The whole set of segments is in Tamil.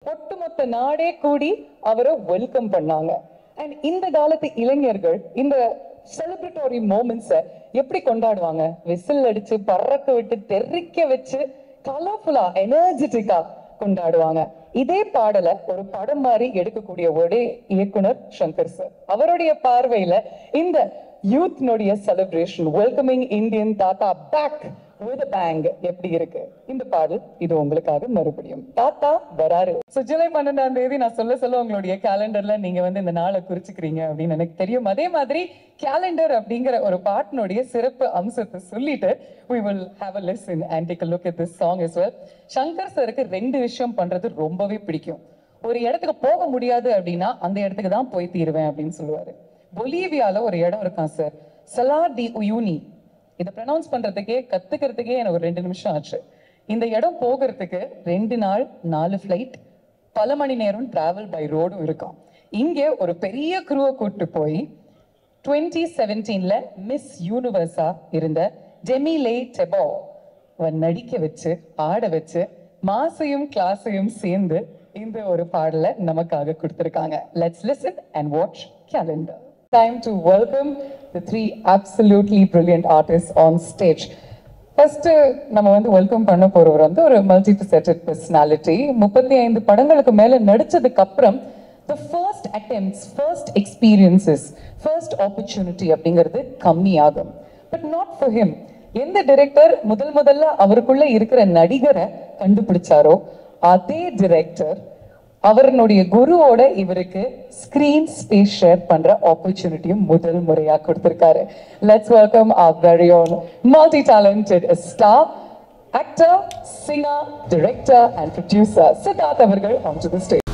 ஒட்டுமொத்த நாடே கூடி அவரை வெல்கம் பண்ணாங்க அண்ட் இந்த காலத்து இளைஞர்கள் இந்த செலிப்ரேட்டரி மூமெண்ட்ஸை எப்படி கொண்டாடுவாங்க விசில் அடிச்சு பறக்க விட்டு தெறிக்க வச்சு கலர்ஃபுல்லா எனர்ஜெட்டிக்கா கொண்டாடுவாங்க இதே பாடலை ஒரு படம் மாதிரி எடுக்கக்கூடிய ஒரே இயக்குனர் சங்கர் சார் அவருடைய பார்வையில இந்த யூத்னுடைய செலிப்ரேஷன் வெல்கமிங் இந்தியன் தாத்தா பேக் வித் பேங் எப்படி இருக்கு இந்த பாடல் இது உங்களுக்காக மறுபடியும் தாத்தா வராரு So, ஜூலை பன்னெண்டாம் தேதி நான் சொல்ல சொல்ல உங்களுடைய கேலண்டர்ல நீங்க வந்து இந்த நாளை குறிச்சுக்கிறீங்க அப்படின்னு எனக்கு தெரியும் அதே மாதிரி கேலண்டர் அப்படிங்கிற ஒரு பாட்டினுடைய சிறப்பு அம்சத்தை சொல்லிட்டு we will have a listen and take a look at this song as well Shankar சருக்கு ரெண்டு விஷயம் பண்றது ரொம்பவே பிடிக்கும் ஒரு இடத்துக்கு போக முடியாது அப்படின்னா அந்த இடத்துக்கு தான் போய் தீருவேன் அப்படின்னு சொல்லுவாரு பொலிவியால ஒரு இடம் இருக்கான் சார் சலா டி உயூனி இதை ப்ரனவுன்ஸ் பண்றதுக்கே கத்துக்கிறதுக்கே எனக்கு ஒரு ரெண்டு நிமிஷம் ஆச்சு இந்த இடம் போகிறதுக்கு ரெண்டு நாள் நாலு ஃப்ளைட் பல மணி நேரம் டிராவல் பை ரோடும் இருக்கும் இங்கே ஒரு பெரிய குரூவை கூட்டு போய் டுவெண்ட்டி செவன்டீன்ல மிஸ் யூனிவர்ஸா இருந்த டெமிலே டெபோ அவன் நடிக்க வச்சு ஆட வச்சு மாசையும் கிளாஸையும் சேர்ந்து இந்த ஒரு பாடலை நமக்காக கொடுத்திருக்காங்க let's listen and watch calendar time to welcome the three absolutely brilliant artist on stage first நம்ம வந்து வெல்கம் பண்ண போறவர் வந்து ஒரு மல்டி ஃபெசட்டட் பர்சனாலிட்டி முப்பத்தி ஐந்து படங்களுக்கு மேல நடிச்சதுக்கு அப்புறம் the first attempts first experiences first opportunity அப்படிங்கிறது கம்மியாகும் பட் நாட் ஃபார் ஹிம் எந்த டைரக்டர் முதல் முதல்ல அவருக்குள்ள இருக்கிற நடிகரை கண்டுபிடிச்சாரோ அதே டைரக்டர் அவருடைய குருவோட இவருக்கு ஸ்கிரீன் ஸ்பேஸ் ஷேர் பண்ற ஆப்பர்ச்சுனிட்டியும் முதல் முறையா கொடுத்திருக்காரு let's welcome our very own multi talented star actor singer director and producer Siddharth அவர்கள் onto the stage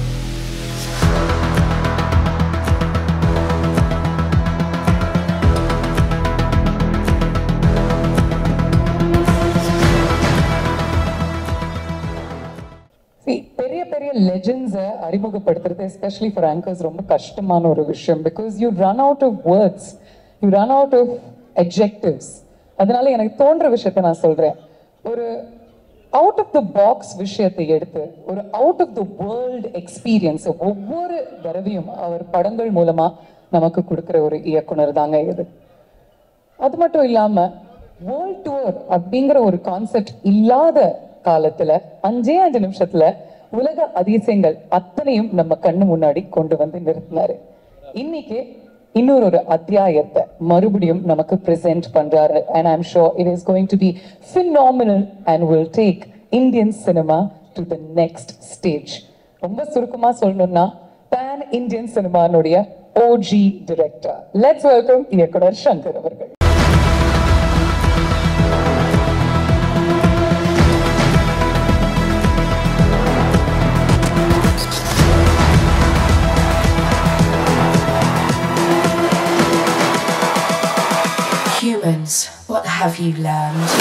See, பெரிய பெரிய லெஜெண்ட்ஸை அறிமுகப்படுத்துறது எஸ்பெஷலி ஃபார் ஆங்கர்ஸ் ரொம்ப கஷ்டமான ஒரு விஷயம் because you run out of words you run out of objectives அதனால எனக்கு தோன்ற விஷயத்தை நான் சொல்றேன் ஒரு அவுட் ஆஃப் த பாக்ஸ் விஷயத்தை எடுத்து ஒரு out of the world experience ஒவ்வொரு தடவையும் அவர் படங்கள் மூலமா நமக்கு கொடுக்குற ஒரு இயக்குனர் தாங்க இது அது மட்டும் இல்லாம வேர்ல்ட் டூர் அப்படிங்கிற ஒரு கான்செப்ட் இல்லாத காலத்துல அஞ்சே அஞ்சு நிமிஷத்துல உலக அதிசயங்கள் அத்தனையும் நம்ம கண்ணு முன்னாடி கொண்டு வந்து நிறுத்தினாரு இன்னைக்கு இன்னொரு ஒரு அத்தியாயத்தை மறுபடியும் நமக்கு பிரசன்ட் பண்றாரு and I'm sure it is going to be phenomenal and will take Indian cinema to the next stage ரொம்ப சுருக்கமா சொல்லணும்னா பேன் இந்தியன் சினிமானுடைய ஓஜி டிரெக்டர் லெட்ஸ் வெல்கம் இயக்குனர் சங்கர் அவர்கள் Humans, what have you learned?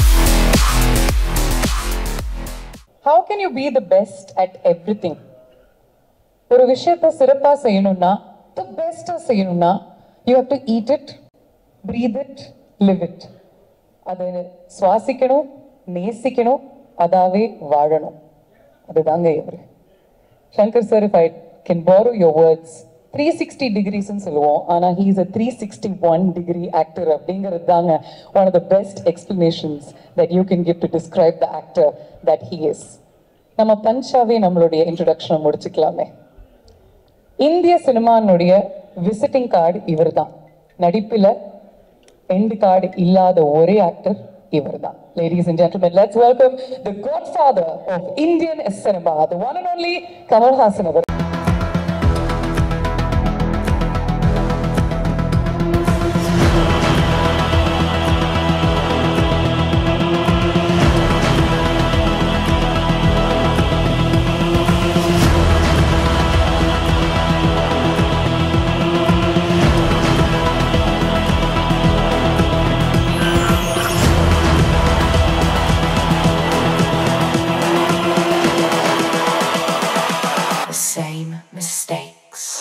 How can you be the best at every thing ஒரு விஷயத்தை சிறப்பா செய்யணும்னா த பெஸ்டா செய்யணும்னா you have to eat it breathe it live it அதை சுவாசிக்கணும் நேசிக்கணும் அதாவே வாழணும் அதுதாங்க இவர் Shankar sir if I can borrow your words three sixty டிகிரிஸ்ன்னு சொல்லுவோம் ஆனால் he is a three sixty one degree actor அப்படிங்கிறது தாங்க one of the best explanations that you can give to describe the actor that he is நம்ம பஞ்சாவே நம்மளுடைய இன்ட்ரடக்ஷனை முடிச்சுக்கலாமே இந்திய சினிமானுடைய விசிட்டிங் கார்டு இவர் தான் நடிப்பில் எண்டு கார்டு இல்லாத ஒரே ஆக்டர் இவர் தான் ladies and gentlemen let's welcome the God father of Indian cinema the one and only Kamal Haasan our The same mistakes.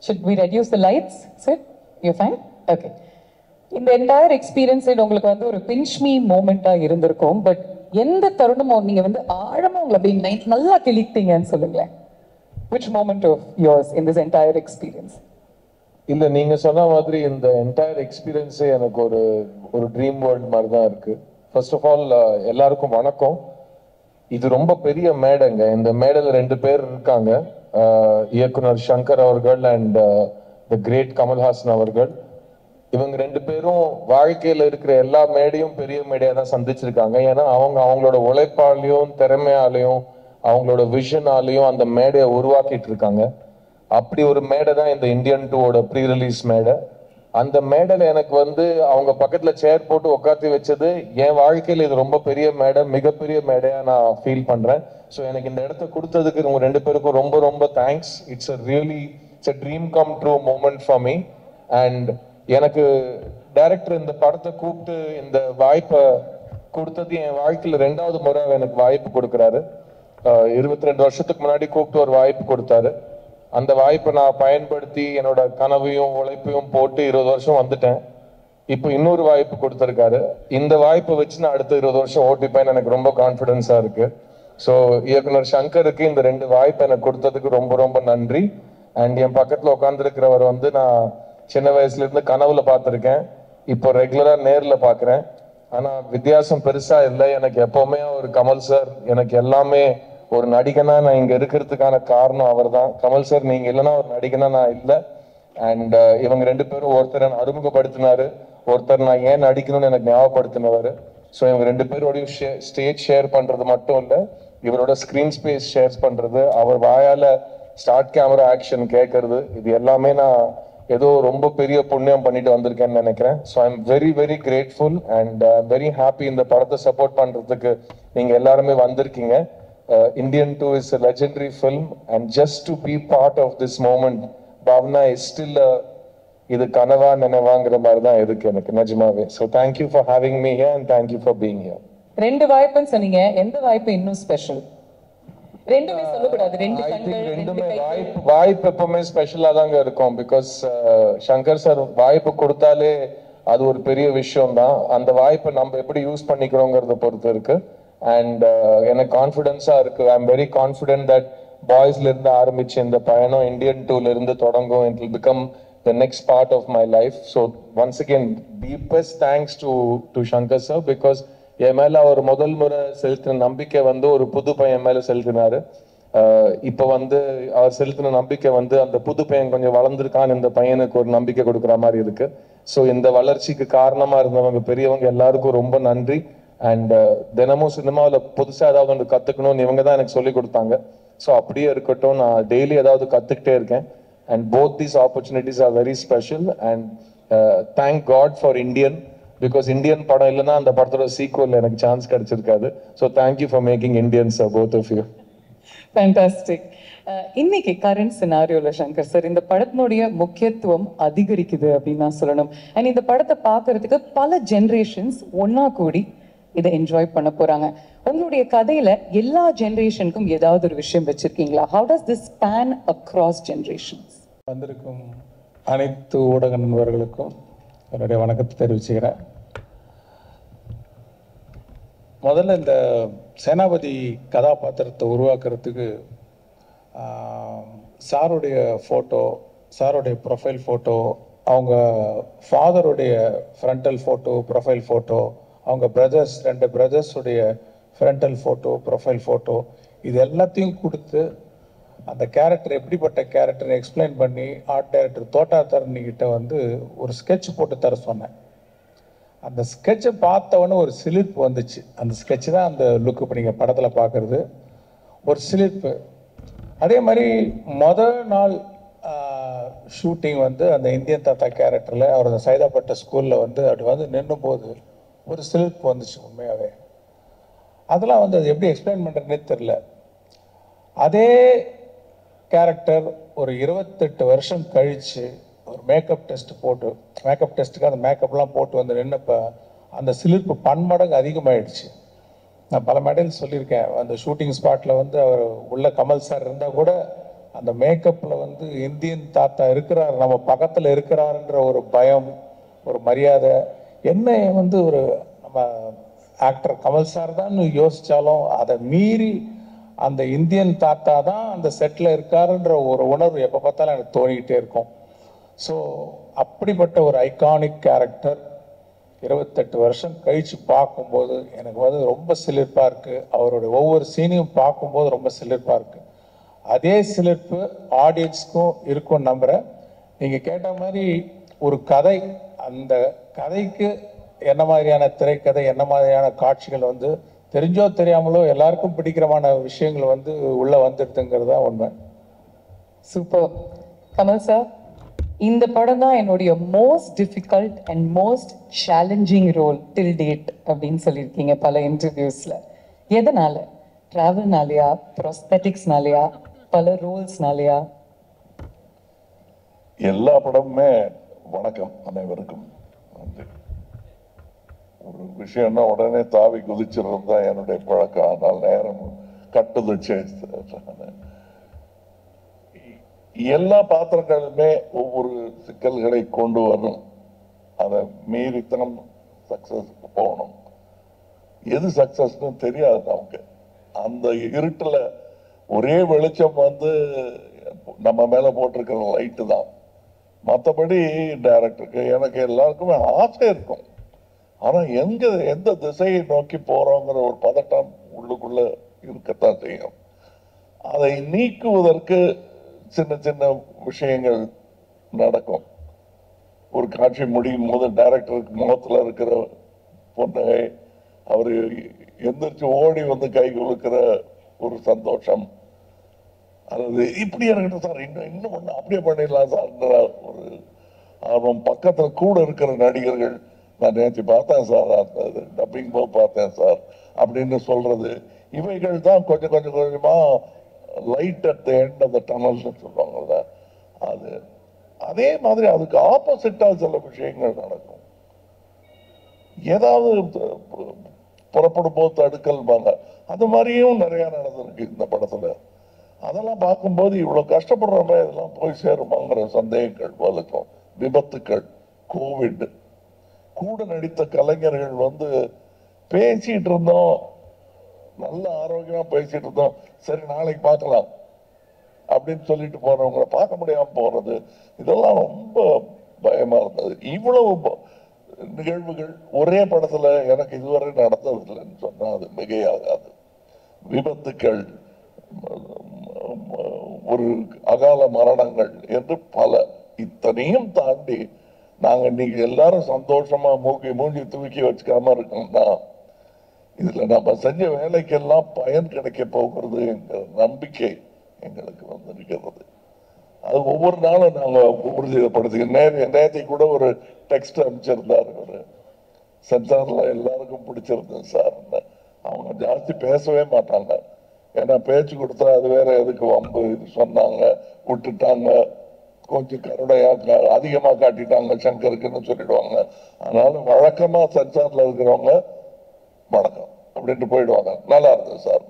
Should we reduce the lights? Sir, you're fine? Okay. இந்த என்டையர் எக்ஸ்பீரியன்ஸ் உங்களுக்கு வந்து ஒரு பின்ச்மி மூமெண்டா இருந்திருக்கும் பட் எந்த தருணமும் நீங்க வந்து ஆழமா உங்களை அப்படியே நை- நல்லா கிழித்தீங்கன்னு சொல்லுங்களேன் which moment of yours in this entire experience இல்ல நீங்க சொன்ன மாதிரி இந்த என்டையர் எக்ஸ்பீரியன்ஸே எனக்கு ஒரு ஒரு ட்ரீம் வேர்ல்ட் மாதிரி தான் இருக்கு ஃபர்ஸ்ட் ஆஃப் ஆல் எல்லாருக்கும் வணக்கம் இது ரொம்ப பெரிய மேடைங்க இந்த மேடையில ரெண்டு பேர் இருக்காங்க அஹ், இயக்குனர் சங்கர் அவர்கள் அண்ட் த கிரேட் கமல்ஹாசன் அவர்கள் இவங்க ரெண்டு பேரும் வாழ்க்கையில இருக்கிற எல்லா மேடையும் பெரிய மேடையா தான் சந்திச்சிருக்காங்க ஏன்னா அவங்க அவங்களோட உழைப்பாலையும் திறமையாலையும் அவங்களோட விஷனாலையும் அந்த மேடையை உருவாக்கிட்டு இருக்காங்க அப்படி ஒரு மேடை தான் இந்த இந்தியன் டூவோட ப்ரீ ரிலீஸ் மேடை அந்த மேடையில எனக்கு வந்து அவங்க பக்கத்துல சேர் போட்டு உட்காத்தி வச்சது என் வாழ்க்கையில இது ரொம்ப பெரிய மேடை மிகப்பெரிய மேடையா நான் ஃபீல் பண்றேன் ஸோ எனக்கு இந்த இடத்த கொடுத்ததுக்கு உங்க ரெண்டு பேருக்கும் ரொம்ப ரொம்ப thanks it's a really it's a dream come true moment for me and எனக்கு டைரக்டர் இந்த படத்தை கூப்பிட்டு இந்த வாய்ப்பை கொடுத்தது என் வாழ்க்கையில ரெண்டாவது முறை எனக்கு வாய்ப்பு கொடுக்குறாரு இருபத்தி ரெண்டு வருஷத்துக்கு முன்னாடி கூப்பிட்டு ஒரு வாய்ப்பு கொடுத்தாரு அந்த வாய்ப்பை நான் பயன்படுத்தி என்னோட கனவையும் உழைப்பையும் போட்டு இருபது வருஷம் வந்துட்டேன் இப்போ இன்னொரு வாய்ப்பு கொடுத்துருக்காரு இந்த வாய்ப்பை வச்சு நான் அடுத்த இருபது வருஷம் ஓட்டிப்பேன்னு எனக்கு ரொம்ப கான்ஃபிடென்ஸா இருக்கு ஸோ இயக்குனர் சங்கருக்கு இந்த ரெண்டு வாய்ப்பை எனக்கு கொடுத்ததுக்கு ரொம்ப ரொம்ப நன்றி அண்ட் என் பக்கத்துல உட்காந்துருக்கிறவர் வந்து நான் சின்ன வயசுல இருந்து கனவுல பார்த்திருக்கேன் இப்போ ரெகுலரா நேர்ல பாக்குறேன் ஆனா வித்தியாசம் பெருசா இல்லை எனக்கு எப்பவுமே ஒரு கமல் சார் எனக்கு எல்லாமே ஒரு நடிகனா நான் இங்க இருக்கிறதுக்கான காரணம் அவர்தான் கமல் சார் நீங்க இல்லைன்னா ஒரு நடிகனா நான் இல்லை அண்ட் இவங்க ரெண்டு பேரும் ஒருத்தர் என்னை அறிமுகப்படுத்தினாரு ஒருத்தர் நான் ஏன் நடிக்கணும்னு எனக்கு ஞாபகப்படுத்தினவர் ஸோ இவங்க ரெண்டு பேரோடையும் ஸ்டேஜ் ஷேர் பண்றது மட்டும் இல்லை இவரோட ஸ்கிரீன் ஸ்பேஸ் ஷேர் பண்றது அவர் வாயால ஸ்டார்ட் கேமரா ஆக்ஷன் கேட்கறது இது எல்லாமே நான் ஏதோ ரொம்ப பெரிய புண்ணியம் பண்ணிட்டு வந்திருக்கேன்னு நினைக்கிறேன் so I am very very grateful and very happy இந்த படத்தை சப்போர்ட் பண்றதுக்கு நீங்க எல்லாருமே வந்திருக்கீங்க Indian two is a legendary film and just to be part of this moment Bhavana is still இது கனவா நினைவாங்கிற மாதிரி தான் இருக்கு எனக்கு நிஜமாவே so thank you for having me here and thank you for being here ரெண்டு வாய்ப்புன்னு சொன்னீங்க எந்த வாய்ப்பு இன்னும் ஸ்பெஷல் ரெண்டுமே சொல்லக்கூடாது ரெண்டு ஐ கண்கள் திங்க் ரெண்டு ரெண்டுமே கை வாய்ப்பு வாய்ப்பு எப்பவுமே ஸ்பெஷலா தாங்க இருக்கும் பிகாஸ் சங்கர் சார் வாய்ப்பு கொடுத்தாலே அது ஒரு பெரிய விஷயம் தான் அந்த வாய்ப்பை நம்ம எப்படி யூஸ் பண்ணிக்கிறோங்கிறத பொறுத்து இருக்கு அண்ட் எனக்கு கான்ஃபிடென்ஸா இருக்கு I am very confident that பாய்ஸ்ல இருந்து ஆரம்பிச்சு இந்த பயணம் இந்தியன் டூல இருந்து தொடங்கும் it will become the next part of my life so once again deepest thanks to to Shankar sir because என் மேல அவர் முதல் முறை செலுத்தின நம்பிக்கை வந்து ஒரு புது பையன் மேல செலுத்தினாரு ஆஹ் இப்ப வந்து அவர் செலுத்தின நம்பிக்கை வந்து அந்த புது பையன் கொஞ்சம் வளர்ந்துருக்கான்னு இந்த பையனுக்கு ஒரு நம்பிக்கை கொடுக்குற மாதிரி இருக்கு ஸோ இந்த வளர்ச்சிக்கு காரணமா இருந்தவங்க பெரியவங்க எல்லாருக்கும் ரொம்ப நன்றி அண்ட் தினமும் சினிமாவில் புதுசா ஏதாவது ஒன்று கத்துக்கணும்னு இவங்க தான் எனக்கு சொல்லி கொடுத்தாங்க ஸோ அப்படியே இருக்கட்டும் நான் டெய்லி ஏதாவது கத்துக்கிட்டே இருக்கேன் and both these opportunities are very special and thank God for Indian because Indian படம் இல்லைன்னா அந்த படத்தோட சீக்குவல் எனக்கு சான்ஸ் கிடைச்சிருக்காது so thank you for making Indians both of you fantastic இன்னைக்கு கரண்ட் சினாரியோல சங்கர் சார் இந்த படத்தினுடைய முக்கியத்துவம் அதிகரிக்குது அப்படின்னு நான் சொல்லணும் அண்ட் இந்த படத்தை பார்க்கறதுக்கு பல ஜெனரேஷன்ஸ் ஒண்ணா கூடி இதை என்ஜாய் பண்ண போறாங்க உங்களுடைய கதையில எல்லா ஜெனரேஷனுக்கும் ஏதாவது ஒரு விஷயம் வச்சிருக்கீங்களா how does this span across generations வந்திருக்கும் அனைத்து ஊடக நண்பர்களுக்கும் என்னுடைய வணக்கத்தை தெரிவிச்சுக்கிறேன் முதல்ல இந்த சேனாபதி கதாபாத்திரத்தை உருவாக்குறதுக்கு ஆஹ், சாருடைய ஃபோட்டோ சாருடைய ப்ரொஃபைல் ஃபோட்டோ அவங்க ஃபாதருடைய ஃப்ரண்டல் ஃபோட்டோ ப்ரொஃபைல் ஃபோட்டோ அவங்க பிரதர்ஸ் ரெண்டு பிரதர்ஸுடைய ஃப்ரண்டல் ஃபோட்டோ ப்ரொஃபைல் ஃபோட்டோ இது எல்லாத்தையும் கொடுத்து அந்த கேரக்டர் எப்படிப்பட்ட கேரக்டர் எக்ஸ்பிளைன் பண்ணி ஆர்ட் டைரக்டர் தோட்டா தரணி கிட்ட வந்து ஒரு sketch போட்டு தர சொன்னேன் அந்த ஸ்கெட்சை பார்த்தவொடனே ஒரு சிலிர்ப்பு வந்துச்சு அந்த sketch தான் அந்த லுக் இப்போ நீங்கள் படத்தில் பார்க்குறது ஒரு சிலிர்ப்பு அதே மாதிரி முதல் நாள் ஷூட்டிங் வந்து அந்த இந்தியன் தாத்தா கேரக்டரில் அவர் அந்த சைதாப்பட்ட ஸ்கூலில் வந்து அப்படி வந்து நின்னும் போது ஒரு சிலிர்ப்பு வந்துச்சு உண்மையாகவே அதெல்லாம் வந்து அது எப்படி எக்ஸ்பிளைன் பண்ணுறதுனே தெரில அதே கேரக்டர் ஒரு இருபத்தெட்டு வருஷம் கழிச்சு ஒரு மேக்கப் டெஸ்ட் போட்டு மேக்கப் டெஸ்ட்டுக்கு அந்த மேக்கப்லாம் போட்டு வந்து நின்னப்ப அந்த சிலிர்ப்பு பன்மடங்கு அதிகமாயிடுச்சு நான் பல மேடையில் சொல்லியிருக்கேன் அந்த ஷூட்டிங் ஸ்பாட்டில் வந்து அவர் உள்ள கமல் சார் இருந்தால் கூட அந்த மேக்கப்பில் வந்து இந்தியன் தாத்தா இருக்கிறார் நம்ம பக்கத்தில் இருக்கிறாருன்ற ஒரு பயம் ஒரு மரியாதை என்ன வந்து ஒரு நம்ம ஆக்டர் கமல் சார் தான் யோசிச்சாலும் அதை மீறி அந்த இந்தியன் தாத்தா தான் அந்த செட்டில் இருக்காருன்ற ஒரு உணர்வு எப்போ பார்த்தாலும் எனக்கு தோணிக்கிட்டே இருக்கும் ஸோ அப்படிப்பட்ட ஒரு ஐகானிக் கேரக்டர் இருபத்தெட்டு வருஷம் கழிச்சு பார்க்கும்போது எனக்கு வந்து ரொம்ப சிலிர்ப்பாக இருக்குது அவருடைய ஒவ்வொரு சீனையும் பார்க்கும்போது ரொம்ப சிலிர்ப்பாக இருக்குது அதே சிலிர்ப்பு ஆடியன்ஸ்க்கும் இருக்கும் நம்புகிறேன் நீங்கள் கேட்ட மாதிரி ஒரு கதை அந்த கதைக்கு என்ன மாதிரியான திரைக்கதை என்ன மாதிரியான காட்சிகள் வந்து தெரிஞ்சோ தெரியாமலோ எல்லாருக்கும் பிடிக்கிறமான விஷயங்கள் வந்து உள்ளே வந்துடுதுங்கிறது தான் உண்மை சூப்பர் கமல் சார் இந்த படம் தான் என்னுடைய most difficult and most challenging role till date அப்படின்னு சொல்லியிருக்கீங்க பல இன்டர்வியூஸ்ல எதனால டிராவல்னாலயா ப்ராஸ்பெட்டிக்ஸ்னாலயா பல ரோல்ஸ்னாலயா எல்லா படமுமே வணக்கம் அனைவருக்கும் நன்றி ஒரு விஷயம்னா உடனே தாவி குதிச்சிடுறது தான் என்னுடைய பழக்கம் ஆனால் நேரம் கட்டுது எல்லா பாத்திரங்களுமே ஒவ்வொரு சிக்கல்களை கொண்டு வரும் அதை மீறித்தான் சக்சஸ் போகணும் எது சக்சஸ்னு தெரியாது நமக்கு அந்த இருட்டுல ஒரே வெளிச்சம் வந்து நம்ம மேல போட்டிருக்கிற லைட்டு தான் மற்றபடி டைரக்டருக்கு எனக்கு எல்லாருக்குமே ஆசை இருக்கும் ஆனா எங்க எந்த திசையை நோக்கி போறோங்கிற ஒரு பதட்டம் உள்ளுக்குள்ள இருக்கத்தான் செய்யும் அதை நீக்குவதற்கு சின்ன சின்ன விஷயங்கள் நடக்கும் ஒரு காட்சி முடியும் போது டைரக்டருக்கு முகத்துல இருக்கிற புன்னகை அவரு எந்திரிச்சு ஓடி வந்து கை குலுக்கிற ஒரு சந்தோஷம் அல்லது இப்படி இருக்கட்டும் சார் இன்னும் இன்னும் ஒண்ணு அப்படியே பண்ணிடலாம் சார் ஒரு ஆர்வம் பக்கத்துல கூட இருக்கிற நடிகர்கள் நான் நேற்று பார்த்தேன் சார் அந்த டப்பிங் போது பார்த்தேன் சார் அப்படின்னு சொல்றது இவைகள் தான் கொஞ்சம் கொஞ்சம் கொஞ்சமா light at the end of the டனல்னு சொல்லுவாங்கல்ல அது அதே மாதிரி அதுக்கு ஆப்போசிட்டா சில விஷயங்கள் நடக்கும் ஏதாவது பு- புறப்படும் போது தடுக்கல்பாங்க அது மாதிரியும் நிறைய நடந்திருக்கு இந்த படத்துல அதெல்லாம் பார்க்கும்போது இவ்வளவு கஷ்டப்படுறோமே இதெல்லாம் போய் சேருமாங்கிற சந்தேகங்கள் வலுக்கும் விபத்துக்கள் கோவிட் கூட நடித்த கலைஞர்கள் வந்து பேசிட்டு இருந்தோம் நல்ல ஆரோக்கியமா பேசிட்டு இருந்தோம் சரி நாளைக்கு பார்க்கலாம் அப்படின்னு சொல்லிட்டு போறவங்களை பார்க்க முடியாம போறது இதெல்லாம் ரொம்ப பயமா இருந்தது இவ்வளவு ப- நிகழ்வுகள் ஒரே படத்துல எனக்கு இதுவரை நடந்ததில்லைன்னு சொன்னா அது மிகையாகாது விபத்துக்கள் ஒரு அகால மரணங்கள் என்று பல இத்தனையும் தாண்டி நாங்க இன்னைக்கு எல்லாரும் சந்தோஷமா மூக்கி மூஞ்சி தூக்கி வச்சுக்காம இருக்கோம்னா இதுல நம்ம செஞ்ச வேலைக்கெல்லாம் பயன் கிடைக்க போகிறது என்கிற நம்பிக்கை எங்களுக்கு வந்திருக்கிறது அது ஒவ்வொரு நாளும் நாங்க உறுதிப்படுத்தி நேர நேற்றை கூட ஒரு டெக்ஸ்ட் அனுப்பிச்சிருந்தாரு ஒரு சென்சார்ல எல்லாருக்கும் பிடிச்சிருந்தது சார் அவங்க ஜாஸ்தி பேசவே மாட்டாங்க ஏன்னா பேச்சு கொடுத்தா அது வேற எதுக்கு வம்பு இது சொன்னாங்க விட்டுட்டாங்க கொஞ்சம் கருணையா கா- அதிகமா காட்டிட்டாங்க சங்கருக்குன்னு சொல்லிடுவாங்க அதனால வழக்கமா சென்சார்ல இருக்கிறவங்க வணக்கம் அப்படின்ட்டு போயிடுவாங்க நல்லா இருந்தது சார்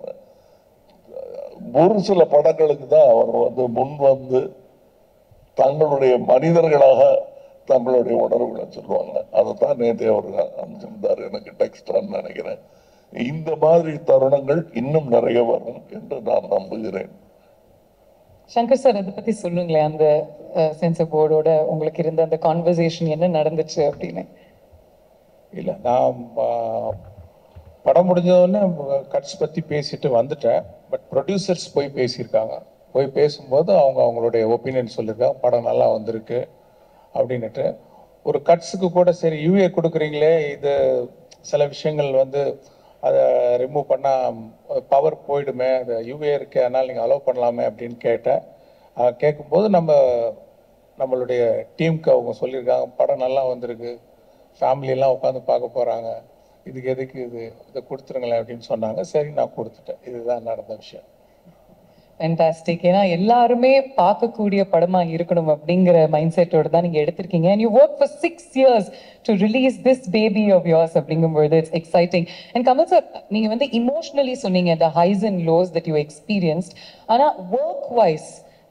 ஒரு சில படங்களுக்கு தான் அவர் வந்து முன் வந்து தங்களுடைய மனிதர்களாக தங்களுடைய உணர்வுகளை சொல்லுவாங்க அதைத்தான் நேற்று அவர் அமைச்சிருந்தார் எனக்கு டெக்ஸ்டான்னு நினைக்கிறேன் இந்த மாதிரி தருணங்கள் இன்னும் நிறைய வரும் என்று நான் நம்புகிறேன் சங்கர் சார் அதை பத்தி சொல்லுங்களேன் அந்த சென்சர் போர்டோட உங்களுக்கு இருந்த அந்த கான்வர்சேஷன் என்ன நடந்துச்சு அப்படின்னு இல்லை நான் ஆ, படம் முடிஞ்சோடனே கட்ஸ் பற்றி பேசிட்டு வந்துட்டேன் பட் ப்ரொடியூசர்ஸ் போய் பேசியிருக்காங்க போய் பேசும்போது அவங்க அவங்களுடைய ஒப்பீனியன் சொல்லியிருக்காங்க படம் நல்லா வந்திருக்கு அப்படின்னுட்டு ஒரு கட்ஸுக்கு கூட சரி யூஏ கொடுக்குறீங்களே இது சில விஷயங்கள் வந்து அதை ரிமூவ் பண்ணால் பவர் போயிடுமே அது யூஏ இருக்கு அதனால் நீங்கள் அலோவ் பண்ணலாமே அப்படின்னு கேட்டேன் ஆ, கேட்கும்போது நம்ம நம்மளுடைய டீமுக்கு அவங்க சொல்லியிருக்காங்க படம் நல்லா வந்திருக்கு ஃபேமிலியெல்லாம் உட்காந்து பார்க்க போகிறாங்க இதுக்கு எதுக்கு இது இதை கொடுத்துருங்களேன் அப்படின்னு சொன்னாங்க சரி நான் கொடுத்துட்டேன் இதுதான் நடந்த விஷயம் ஃபேண்டாஸ்டிக் ஏன்னா எல்லாருமே பார்க்கக்கூடிய படமா இருக்கணும் அப்படிங்கிற மைண்ட் செட்டோட தான் நீங்க எடுத்திருக்கீங்க and you worked for six years to release this baby of yours அப்படிங்கும்பொழுது it's exciting and Kamal sir நீங்க வந்து இமோஷனலி சொன்னீங்க the highs and lows that you experienced ஆனா ஒர்க் வைஸ்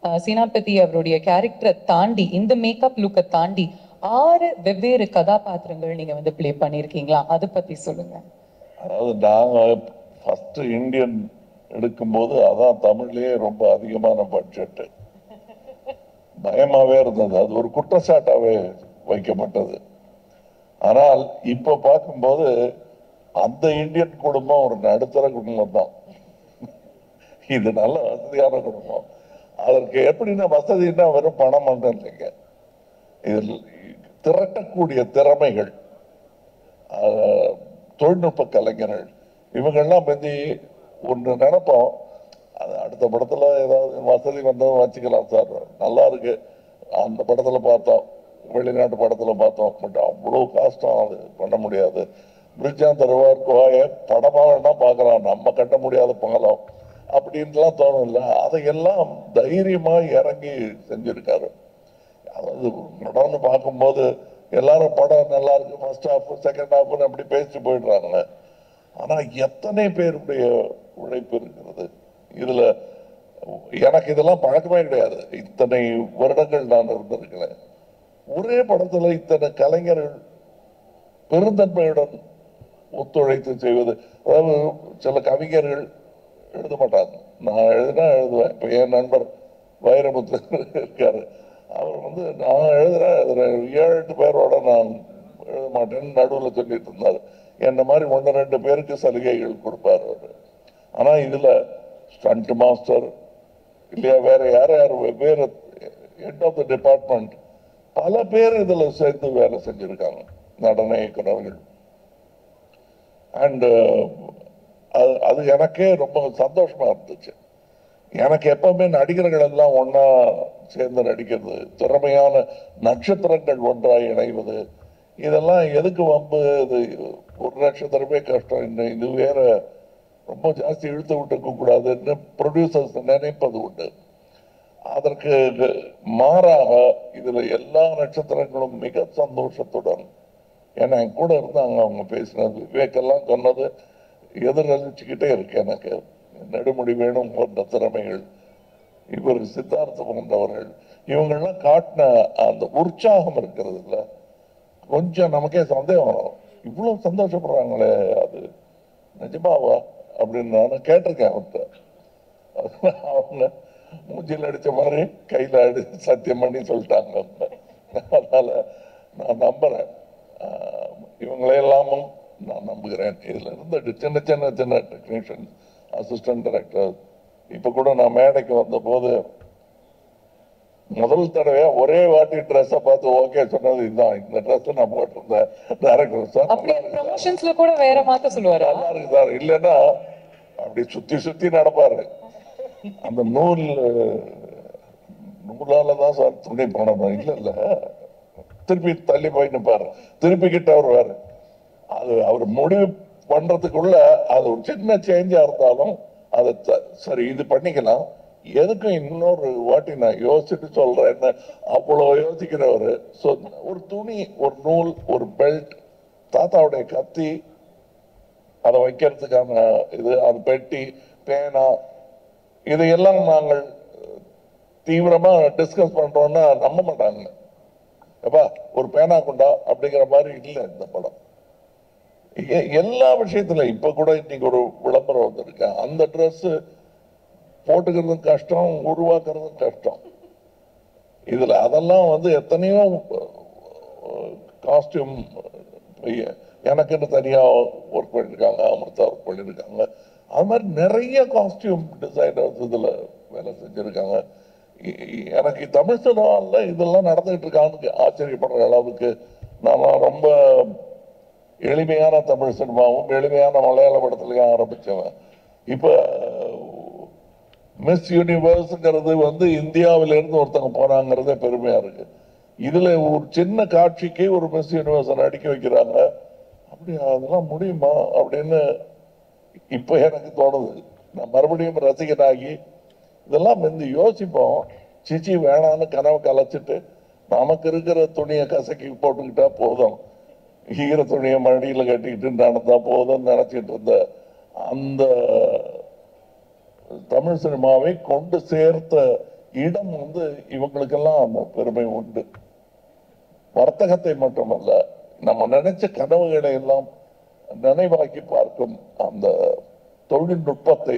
அஹ், சேனாபதி அவருடைய கேரக்டரை தாண்டி இந்த மேக்கப் லுக்கை தாண்டி ஆறு வெவ்வேறு கதாபாத்திரங்கள் நீங்க வந்து ப்ளே பண்ணிருக்கீங்களா அதை பத்தி சொல்லுங்க அதாவது நாங்கள் ஃபர்ஸ்ட் இந்தியன் எடுக்கும்போது அதான் தமிழ்லயே ரொம்ப அதிகமான பட்ஜெட்டு பயமாவே இருந்தது அது ஒரு குற்றச்சாட்டாவே வைக்கப்பட்டது ஆனால் இப்ப பார்க்கும்போது அந்த இந்தியன் குடும்பம் ஒரு நடுத்தர குடும்பம் தான் இது நல்ல வசதியான குடும்பம் அதற்கு எப்படின்னா வசதின்னா வெறும் பணம் மட்டும் இல்லைங்க இதில் திரட்டக்கூடிய திறமைகள் ஆஹ், தொழில்நுட்ப கலைஞர்கள் இவங்கெல்லாம் வந்து ஒன்று நினைப்போம் அது அடுத்த படத்துல ஏதாவது வசதி வந்தவங்க வச்சுக்கலாம் சார் நல்லா இருக்கு அந்த படத்துல பார்த்தோம் வெளிநாட்டு படத்துல பார்த்தோம் பட் அவ்வளோ கஷ்டம் அது பண்ண முடியாது பிரிட்ஜா தருவார் கோய படமா வேணா பார்க்கலாம் நம்ம கட்ட முடியாத பாலம் அப்படின்ட்டுலாம் தோணும் இல்லை அதையெல்லாம் தைரியமா இறங்கி செஞ்சிருக்காரு அதாவது படம்னு பார்க்கும்போது எல்லாரும் படம் நல்லா இருக்கு ஃபர்ஸ்ட் ஹாஃப் செகண்ட் ஹாஃப்னு அப்படி பேசிட்டு போயிடுறாங்க ஆனா எத்தனை பேருடைய உழைப்பு இருக்கிறது இதுல எனக்கு இதெல்லாம் பழக்கமே கிடையாது இத்தனை வருடங்கள் நான் இருந்திருக்கிறேன் ஒரே படத்துல இத்தனை கலைஞர்கள் பெருந்தன்மையுடன் ஒத்துழைத்து செய்வது அதாவது சில கவிஞர்கள் எழுத மாட்டாங்க நான் எழுதினா எழுதுவேன் இப்போ என் நண்பர் வைரமுத்து இருக்காரு அவர் வந்து நான் எழுதுறேன் எழுதுறேன் ஏழு எட்டு பேரோட நான் எழுத மாட்டேன்னு நடுவில் சொல்லிட்டு இருந்தார் என்ன மாதிரி ஒன்று ரெண்டு பேருக்கு சலுகைகள் கொடுப்பார் அவர் ஆனால் இதில் ஸ்டண்ட் மாஸ்டர் இல்லையா வேற யார் யார் வெவ்வேறு ஹெட் ஆஃப் த டிபார்ட்மெண்ட் பல பேர் இதில் சேர்ந்து வேலை செஞ்சுருக்காங்க நடன இயக்குனர்கள் அண்டு அது அது எனக்கே ரொம்ப சந்தோஷமா இருந்துச்சு எனக்கு எப்பவுமே நடிகர்கள் எல்லாம் ஒண்ணா சேர்ந்து நடிக்கிறது திறமையான நட்சத்திரங்கள் ஒன்றாய் இணைவது இதெல்லாம் எதுக்கு வம்பு இது ஒரு நட்சத்திரமே கஷ்டம் இன்னும் இது வேற ரொம்ப ஜாஸ்தி இழுத்து விட்டுக்க கூடாதுன்னு ப்ரொடியூசர்ஸ் நினைப்பது உண்டு அதற்கு மாறாக இதுல எல்லா நட்சத்திரங்களும் மிக சந்தோஷத்துடன் ஏன்னா என் கூட இருந்தாங்க அவங்க பேசினது விவேக்கெல்லாம் சொன்னது எதிரொலிச்சுக்கிட்டே இருக்கு எனக்கு நெடுமுடி வேணும் போன்ற திறமைகள் இவர் சித்தார்த்தம் போன்றவர்கள் இவங்கெல்லாம் காட்டின அந்த உற்சாகம் இருக்கிறது இல்ல கொஞ்சம் நமக்கே சந்தேகம் வரும் இவ்வளவு சந்தோஷப்படுறாங்களே அது நிஜமாவா அப்படின்னு நானும் கேட்டிருக்கேன் அவர்கிட்ட அவங்க மூஞ்சில் அடிச்ச மாதிரி கையில அடி சத்தியம் பண்ணி சொல்லிட்டாங்க அதனால நான் நம்புறேன் ஆஹ் இவங்களை எல்லாமும் நான் நம்புகிறேன் இதுல இருந்து சின்ன சின்ன சின்ன டெக்னீஷியன் அசிஸ்டன்ட் டைரக்டர் இப்ப கூட நான் மேடைக்கு வந்த போது முதல் தடவையா ஒரே வாட்டி ட்ரெஸ்ஸை பார்த்து ஓகே சொன்னது இதுதான் இந்த ட்ரெஸ் நான் போட்டிருந்தேன் டைரக்டர் சார் அப்படி ப்ரமோஷன்ஸ்ல கூட வேற மாத்த சொல்லுவாரா நல்லா இருக்கு சார் இல்லைன்னா அப்படி சுத்தி சுத்தி நடப்பாரு அந்த நூல் நூலால தான் சார் துணி பண்ணணும் இல்ல இல்ல திருப்பி தள்ளி போய் நிப்பாரு திருப்பி கிட்ட வருவாரு அது அவர் முடிவு பண்றதுக்குள்ள அது ஒரு சின்ன சேஞ்சா இருந்தாலும் அதை த- சரி இது பண்ணிக்கலாம் எதுக்கும் இன்னொரு வாட்டி நான் யோசிச்சுட்டு சொல்றேன்னு அவ்வளவு யோசிக்கிறவர் ஸோ ஒரு துணி ஒரு நூல் ஒரு பெல்ட் தாத்தாவுடைய கத்தி அதை வைக்கிறதுக்கான இது அது பெட்டி பேனா இதையெல்லாம் நாங்கள் தீவிரமா டிஸ்கஸ் பண்றோம்னா நம்ப மாட்டாங்க எப்பா ஒரு பேனா கொண்டா அப்படிங்கிற மாதிரி இல்லை இந்த படம் எ- எல்லா விஷயத்துல இப்ப கூட இன்னைக்கு ஒரு விளம்பரம் வந்திருக்கு அந்த Dress போட்டுக்கிறதும் கஷ்டம் உருவாக்குறதும் கஷ்டம் இதுல அதெல்லாம் வந்து எத்தனையோ காஸ்டியூம் எனக்குன்னு தனியா ஒர்க் பண்ணிருக்காங்க அமிர்தா ஒர்க் பண்ணிருக்காங்க அது மாதிரி நிறைய காஸ்டியூம் டிசைனர்ஸ் இதுல வேலை செஞ்சிருக்காங்க இ- இ- எனக்கு தமிழ் சினிமாவில் இதெல்லாம் நடந்துகிட்டு இருக்கான்னு ஆச்சரியப்படுற அளவுக்கு நான் ரொம்ப எளிமையான தமிழ் சினிமாவும் எளிமையான மலையாள படத்துலயும் ஆரம்பிச்சவன் இப்ப மிஸ் யூனிவர்ஸ்ங்கிறது வந்து இந்தியாவில இருந்து ஒருத்தங்க போறாங்கிறதே பெருமையா இருக்கு இதுல ஒரு சின்ன காட்சிக்கு ஒரு மிஸ் யூனிவர்ஸ் நடிக்க வைக்கிறாங்க அப்படி அதெல்லாம் முடியுமா அப்படின்னு இப்ப எனக்கு தோணுது நான் மறுபடியும் ரசிகனாகி இதெல்லாம் வந்து யோசிப்போம் சிச்சி வேணான்னு கனவு கலைச்சிட்டு நமக்கு இருக்கிற துணியை கசக்கி போட்டுக்கிட்டா போதும் ஈர துணியை மடியில கட்டிக்கிட்டு நடந்தா போதும்னு நினைச்சிட்டு இருந்த அந்த தமிழ் சினிமாவை கொண்டு சேர்த்த இடம் வந்து இவங்களுக்கெல்லாம் அந்த பெருமை உண்டு வர்த்தகத்தை மட்டுமல்ல நம்ம நினைச்ச கனவுகளை எல்லாம் நினைவாக்கி பார்க்கும் அந்த தொழில்நுட்பத்தை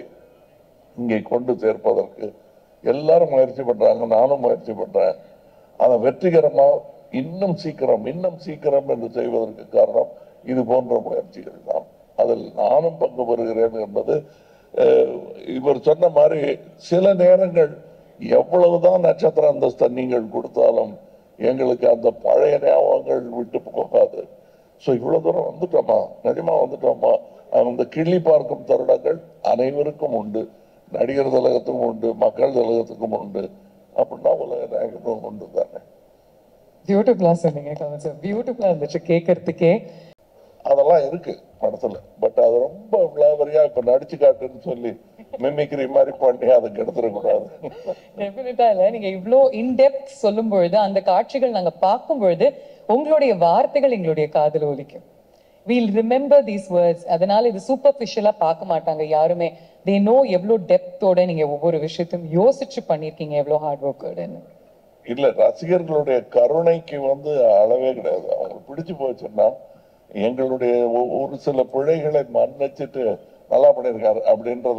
இங்கே கொண்டு சேர்ப்பதற்கு எல்லாரும் முயற்சி பண்றாங்க நானும் முயற்சி பண்றேன் அதை வெற்றிகரமா இன்னும் சீக்கிரம் இன்னும் சீக்கிரம் என்று செய்வதற்கு காரணம் இது போன்ற முயற்சிகள் தான் அதில் நானும் பங்கு பெறுகிறேன் என்பது அஹ், இவர் சொன்ன மாதிரி சில நேரங்கள் எவ்வளவுதான் நட்சத்திர அந்தஸ்தை நீங்கள் கொடுத்தாலும் எங்களுக்கு அந்த பழைய ஞாபகங்கள் விட்டு போகாது ஸோ இவ்வளவு தூரம் வந்துட்டோமா நிஜமா வந்துட்டோமா அந்த கிள்ளி பார்க்கும் தருணங்கள் அனைவருக்கும் உண்டு நடிகர் திலகத்துக்கும் உண்டு மக்கள் திலகத்துக்கும் உண்டு அப்படின்னா உலக நாயகத்துக்கும் உண்டு தானே பியூட்டிஃபுல்லா சொன்னீங்க கமல் சார் பியூட்டிஃபுல்லா இருந்துச்சு கேட்கறதுக்கே அதெல்லாம் இருக்கு படத்துல பட் அது ரொம்ப விளாவரியா இப்ப நடிச்சு காட்டுன்னு சொல்லி மிமிக்ரி மாதிரி பண்ணி அதை கெடுத்துடக்கூடாது டெஃபினட்டா இல்ல நீங்க இவ்ளோ இன்டெப்த் சொல்லும் பொழுது அந்த காட்சிகள் நாங்க பார்க்கும் பொழுது உங்களுடைய வார்த்தைகள் எங்களுடைய காதுல ஒலிக்கும் வீல் ரிமெம்பர் தீஸ் வேர்ட்ஸ் அதனால இது சூப்பர்ஃபிஷியலா பார்க்க மாட்டாங்க யாருமே தே நோ எவ்வளவு டெப்த்தோட நீங்க ஒவ்வொரு விஷயத்தையும் யோசிச்சு பண்ணிருக்கீங்க எவ்வளவு ஹார்ட் ஒர்க்கோடன்னு இல்ல ரசிகர்களுடைய கருணைக்கு வந்து அளவே கிடையாது அவங்களுக்கு பிடிச்சு போச்சுன்னா எங்களுடைய ஒ- ஒரு சில பிழைகளை மன்னிச்சுட்டு நல்லா பண்ணியிருக்காரு அப்படின்றத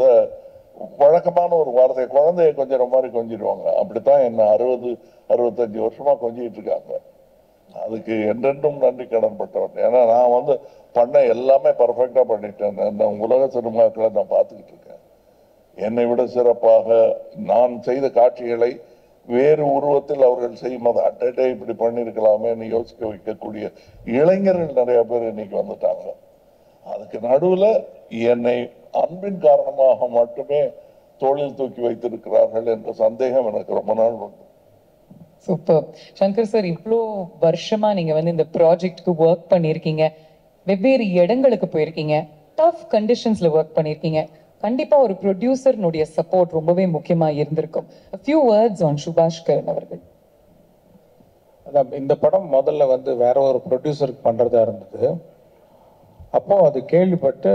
வழக்கமான ஒரு வார்த்தை குழந்தைய கொஞ்சிற மாதிரி கொஞ்சிடுவாங்க அப்படித்தான் என்ன அறுபது அறுபத்தஞ்சு வருஷமா கொஞ்சிட்டு இருக்காங்க அதுக்கு என்றென்றும் நன்றி கடன் பட்டவன் ஏன்னா நான் வந்து பண்ண எல்லாமே பர்ஃபெக்டா பண்ணிட்டேன் நான் உலக சினிமாக்களை நான் பார்த்துக்கிட்டு இருக்கேன் என்னை விட சிறப்பாக நான் செய்த காட்சிகளை வேறு உருவத்தில் அவர்கள் செய்யும் அதை அட்டே இப்படி பண்ணியிருக்கலாமேன்னு யோசிக்க வைக்கக்கூடிய இளைஞர்கள் நிறைய பேர் இன்னைக்கு வந்துட்டாங்க அதுக்கு நடுவுல என்னை அன்பின் காரணமாக மட்டுமே தோளில் தூக்கி வைத்திருக்கிறார்கள் என்ற சந்தேகம் எனக்கு ரொம்ப நாள் உண்டு சூப்பர் சங்கர் சார் இவ்வளோ வருஷமா நீங்க வந்து இந்த ப்ராஜெக்ட்க்கு ஒர்க் பண்ணியிருக்கீங்க வெவ்வேறு இடங்களுக்கு போயிருக்கீங்க டஃப் கண்டிஷன்ஸ்ல ஒர்க் பண்ணியிருக்கீங்க கண்டிப்பா ஒரு ப்ரொடியூசர்னுடைய சப்போர்ட் ரொம்பவே முக்கியமா இருந்திருக்கும் ஃபியூ வேர்ட்ஸ் ஆன் சுபாஷ் கரன் அவர்கள் அதான் இந்த படம் முதல்ல வந்து வேற ஒரு ப்ரொடியூசருக்கு பண்றதா இருந்தது அப்போ அது கேள்விப்பட்டு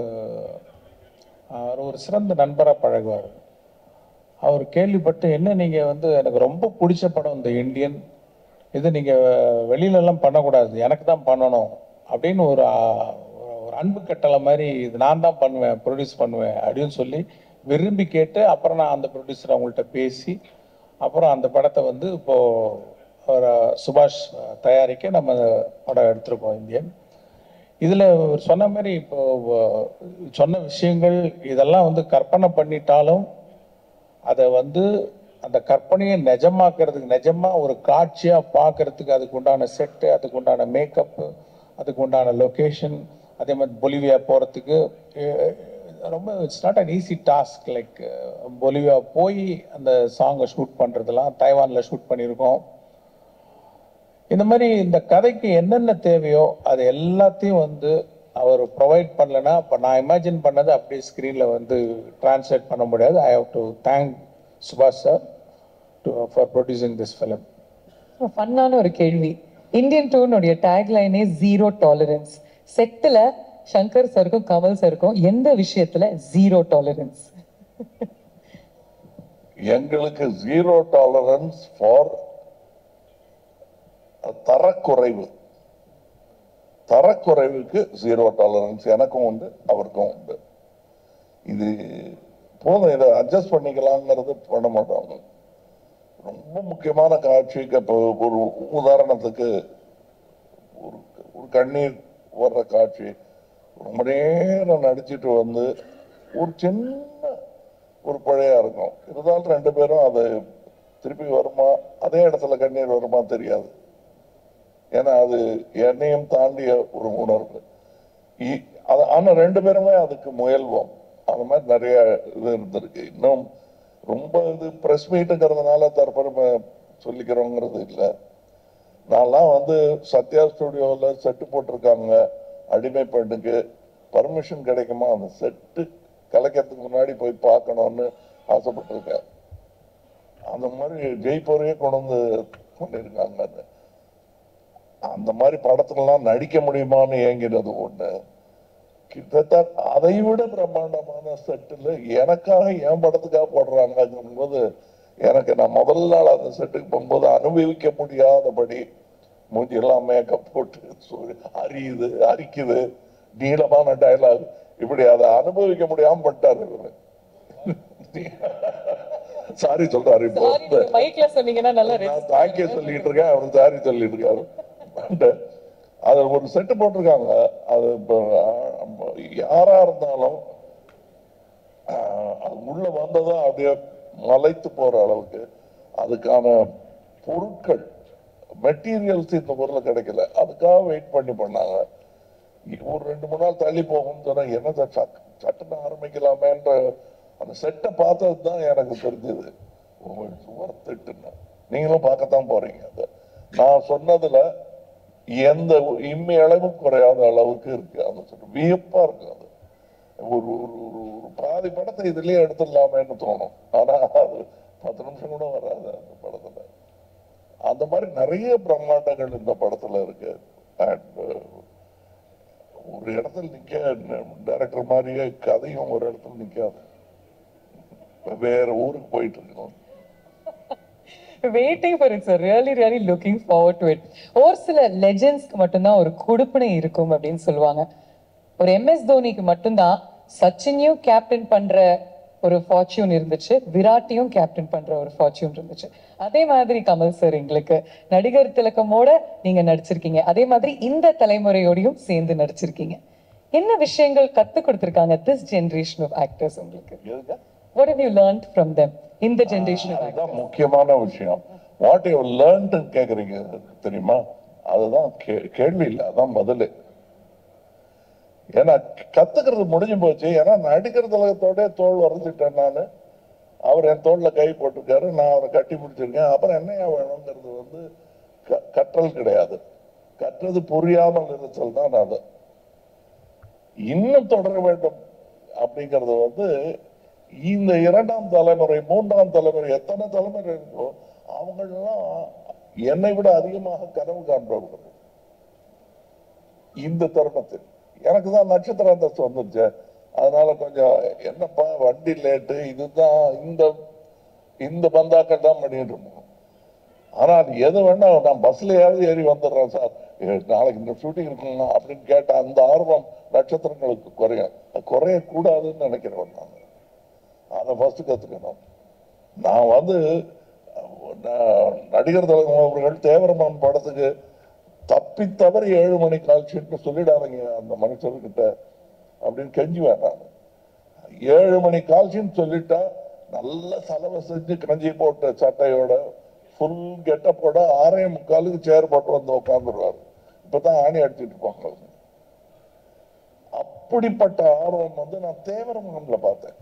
அவர் ஒரு சிறந்த நண்பரா பழகுவார் அவர் கேள்விப்பட்டு என்ன நீங்க வந்து எனக்கு ரொம்ப பிடிச்ச படம் இந்த இந்தியன் இது நீங்க வெளியில எல்லாம் பண்ணக்கூடாது எனக்கு தான் பண்ணணும் அப்படின்னு ஒரு ஆ, ஒரு- ஒரு அன்பு கட்டளை மாதிரி இது நான் தான் பண்ணுவேன் ப்ரொடியூஸ் பண்ணுவேன் அப்படின்னு சொல்லி விரும்பி கேட்டு அப்புறம் நான் அந்த ப்ரொடியூசர் அவங்கள்ட்ட பேசி அப்புறம் அந்த படத்தை வந்து இப்போ ஒரு சுபாஷ் தயாரிக்க நம்ம படம் எடுத்திருக்கோம் இந்தியன் இதுல அவர் சொன்ன மாதிரி இப்போ அஹ், சொன்ன விஷயங்கள் இதெல்லாம் வந்து கற்பனை பண்ணிட்டாலும் அதை வந்து அந்த கற்பனையை நிஜமாக்குறதுக்கு நிஜமா ஒரு காட்சியா பார்க்கறதுக்கு அதுக்கு உண்டான செட்டு அதுக்கு உண்டான மேக்கப் அதுக்கு உண்டான லொகேஷன் அதே மாதிரி பொலிவியா போறதுக்கு அஹ், ரொம்ப it's not an easy task like Bolivia போய் அந்த சாங்கை ஷூட் பண்றதெல்லாம் தைவான்ல ஷூட் பண்ணியிருக்கோம் இந்த மாதிரி இந்த கதைக்கு என்னென்ன தேவையோ அது எல்லாத்தையும் வந்து அவர் ப்ரொவைட் பண்ணலன்னா இப்போ நான் இமேஜின் பண்ணது அப்படியே ஸ்க்ரீனில் வந்து டிரான்ஸ்லேட் பண்ண முடியாது I have to thank Subash sir to for producing this film ஃபன்னான ஒரு கேள்வி இந்தியன் டூனுடைய டேக்லைனே ஜீரோ டாலரன்ஸ் செட்டில் சங்கர் சருக்கும் கமல் சருக்கும் எந்த விஷயத்துல ஜீரோ டாலரன்ஸ் எங்களுக்கு ஜீரோ டாலரன்ஸ் ஃபார் தரக்குறைவு தரக்குறைவுக்கு ஜீரோ டாலரன்ஸ் எனக்கும் உண்டு அவருக்கும் உண்டு இது போதும் இதை அட்ஜஸ்ட் பண்ணிக்கலாங்கிறது பண்ண மாட்டாங்க ரொம்ப முக்கியமான காட்சிக்கு இப்போ ஒரு உதாரணத்துக்கு ஒரு ஒரு கண்ணீர் வர்ற காட்சி ரொம்ப நேரம் நடிச்சிட்டு வந்து ஒரு சின்ன ஒரு பழையா இருக்கும் இருந்தாலும் ரெண்டு பேரும் அது திருப்பி வருமா அதே இடத்துல கண்ணீர் வருமா தெரியாது ஏன்னா அது என்னையும் தாண்டிய ஒரு உணர்வு இ- அது ஆனா ரெண்டு பேருமே அதுக்கு முயல்வோம் அந்த மாதிரி நிறைய இது இருந்திருக்கு இன்னும் ரொம்ப இது பிரஸ் மீட்டுங்கிறதுனால தற்பெருமை சொல்லிக்கிறோங்கிறது இல்லை நான்லாம் வந்து சத்யா ஸ்டுடியோவில் செட்டு போட்டிருக்காங்க அடிமை பெண்ணுக்கு பர்மிஷன் கிடைக்குமா அந்த செட்டு கலைக்கிறதுக்கு முன்னாடி போய் பார்க்கணும்னு ஆசைப்பட்டிருக்கேன் அந்த மாதிரி ஜெய்ப்பூரையே கொண்டு வந்து பண்ணியிருக்காங்க அது. அந்த மாதிரி படத்துலலாம் நடிக்க முடியுமான்னு ஏங்கினது ஒண்ணு கிட்டத்தட்ட அதை விட பிரம்மாண்டமான செட்டில் எனக்காக என் படத்துக்காக போடுறாங்கங்கும்போது எனக்கு நான் முதல் நாள் அந்த செட்டுக்கு போகும்போது அனுபவிக்க முடியாதபடி மூஞ்சியெல்லாம் மேக்கப் போட்டு சு- அரியுது அரிக்குது நீளமான டயலாக் இப்படி அதை அனுபவிக்க முடியாம பண்ணிட்டாரு இவரு சாரி சொல்றாரு இப்போ சாரி நீங்க மைக்ல சொன்னீங்கன்னா நல்லா நான் தேங்க்யூ சொல்லிட்டு இருக்கேன் அவர் சாரி சொல்லிட்டு இருக்காரு And அது ஒரு செட்டு போட்டிருக்காங்க அது இப்போ அஹ், யாரா இருந்தாலும் அஹ், அது உள்ள வந்ததும் அப்படியே மலைத்து போற அளவுக்கு அதுக்கான பொருட்கள் மெட்டீரியல்ஸ் இந்த ஊர்ல கிடைக்கல அதுக்காக வெயிட் பண்ணி பண்ணாங்க ஒரு ரெண்டு மூணு நாள் தள்ளி போகும்னு சொன்னா என்னத சட் சட்டுன்னு ஆரம்பிக்கலாமேன்ற அந்த செட்டை பார்த்தது தான் எனக்கு தெரிஞ்சது ஒர்த்துட்டுன்னு நீங்களும் பார்க்கத்தான் போறீங்க அதை நான் சொன்னதுல எந்த இம்மி அளவும் குறையாத அளவுக்கு இருக்கு அந்த செட்டு வியப்பா இருக்கு அது ஒரு ஒரு ஒரு ஒரு பாதி படத்தை இதுலயே எடுத்துடலாமேன்னு தோணும் ஆனா அது பத்து நிமிஷம் கூட வராது அந்த படத்துல அந்த மாதிரி நிறைய பிரம்மாண்டங்கள் இந்த படத்துல இருக்கு அண்ட் ஒரு இடத்துல நிக்க டைரக்டர் மாதிரியே கதையும் ஒரு இடத்துல நிக்காது வேற ஊருக்கு போயிட்டு இருக்கணும் waiting for it sir really really looking forward to it ஒரு சில லெஜெண்ட்ஸ்க்கு மட்டும்தான் ஒரு குடுப்பினை இருக்கும் அப்படின்னு சொல்லுவாங்க ஒரு எம்எஸ் தோனிக்கு மட்டும்தான் சச்சினையும் கேப்டன் பண்ற ஒரு ஃபார்ச்சூன் இருந்துச்சு விராட்டையும் கேப்டன் பண்ற ஒரு ஃபார்ச்சூன் இருந்துச்சு அதே மாதிரி கமல் சார் எங்களுக்கு நடிகர் திலக்கமோட நீங்க நடிச்சிருக்கீங்க அதே மாதிரி இந்த தலைமுறையோடையும் சேர்ந்து நடிச்சிருக்கீங்க என்ன விஷயங்கள் கத்து கொடுத்திருக்காங்க திஸ் ஜெனரேஷன் ஆஃப் ஆக்டர்ஸ் உங்களுக்கு எதுங்க what have you learned from them இந்த ஜெனரேஷன் ஆஃப் அதுதான் முக்கியமான விஷயம் வாட் யூ லேர்ன்ட் கேக்குறீங்க தெரியுமா அதுதான் கே- கேள்வி இல்லை அதான் பதிலு ஏன்னா கத்துக்கிறது முடிஞ்சு போச்சு ஏன்னா நடிக்கிற தலகத்தோட தோல் வரைஞ்சிட்டேன் நான் அவர் என் தோல்ல கை போட்டிருக்காரு நான் அவரை கட்டி பிடிச்சிருக்கேன் அப்புறம் என்னையா வேணுங்கிறது வந்து க- கற்றல் கிடையாது கற்றது புரியாமல் இருத்தல் தான் அது இன்னும் தொடர வேண்டும் அப்படிங்கிறது வந்து இந்த இரண்டாம் தலைமுறை மூன்றாம் தலைமுறை எத்தனை தலைமுறை இருக்கோ அவங்களெல்லாம் என்னை விட அதிகமாக கனவு காண்பவர்கள் இந்த தருணத்தில் எனக்கு தான் நட்சத்திர அந்தஸ்து வந்துருச்சு அதனால கொஞ்சம் என்னப்பா வண்டி லேட்டு இதுதான் இந்த இந்த பந்தாக்கள் தான் பண்ணிட்டு இருப்போம் ஆனால் எது வேணா நான் பஸ்லயாவது ஏறி வந்துடுறேன் சார் ஏ, நாளைக்கு இந்த ஷூட்டிங் இருக்குங்களா அப்படின்னு கேட்ட அந்த ஆர்வம் நட்சத்திரங்களுக்கு குறையும் அது குறையக்கூடாதுன்னு நினைக்கிறவன் நான் அதை ஃபர்ஸ்ட் கத்துக்கணும் நான் வந்து நான் நடிகர் திலகம் அவர்கள் தேவரமான் படத்துக்கு தப்பி தவறி ஏழு மணி கால் ஷீட்னு சொல்லிடாதீங்க அந்த மனுஷர்கிட்ட அப்படின்னு கெஞ்சுவேன் நான் ஏழு மணி கால் ஷீட் சொல்லிட்டா நல்ல செலவை செஞ்சு கஞ்சி போட்ட சட்டையோட ஃபுல் கெட்டப்போட ஆறே முக்காலுக்கு சேர் போட்டு வந்து உட்காந்துருவாரு இப்பதான் ஆணி அடிச்சிட்டு இருப்பாங்க அவங்க. அப்படிப்பட்ட ஆர்வம் வந்து நான் தேவரமான்ல பார்த்தேன்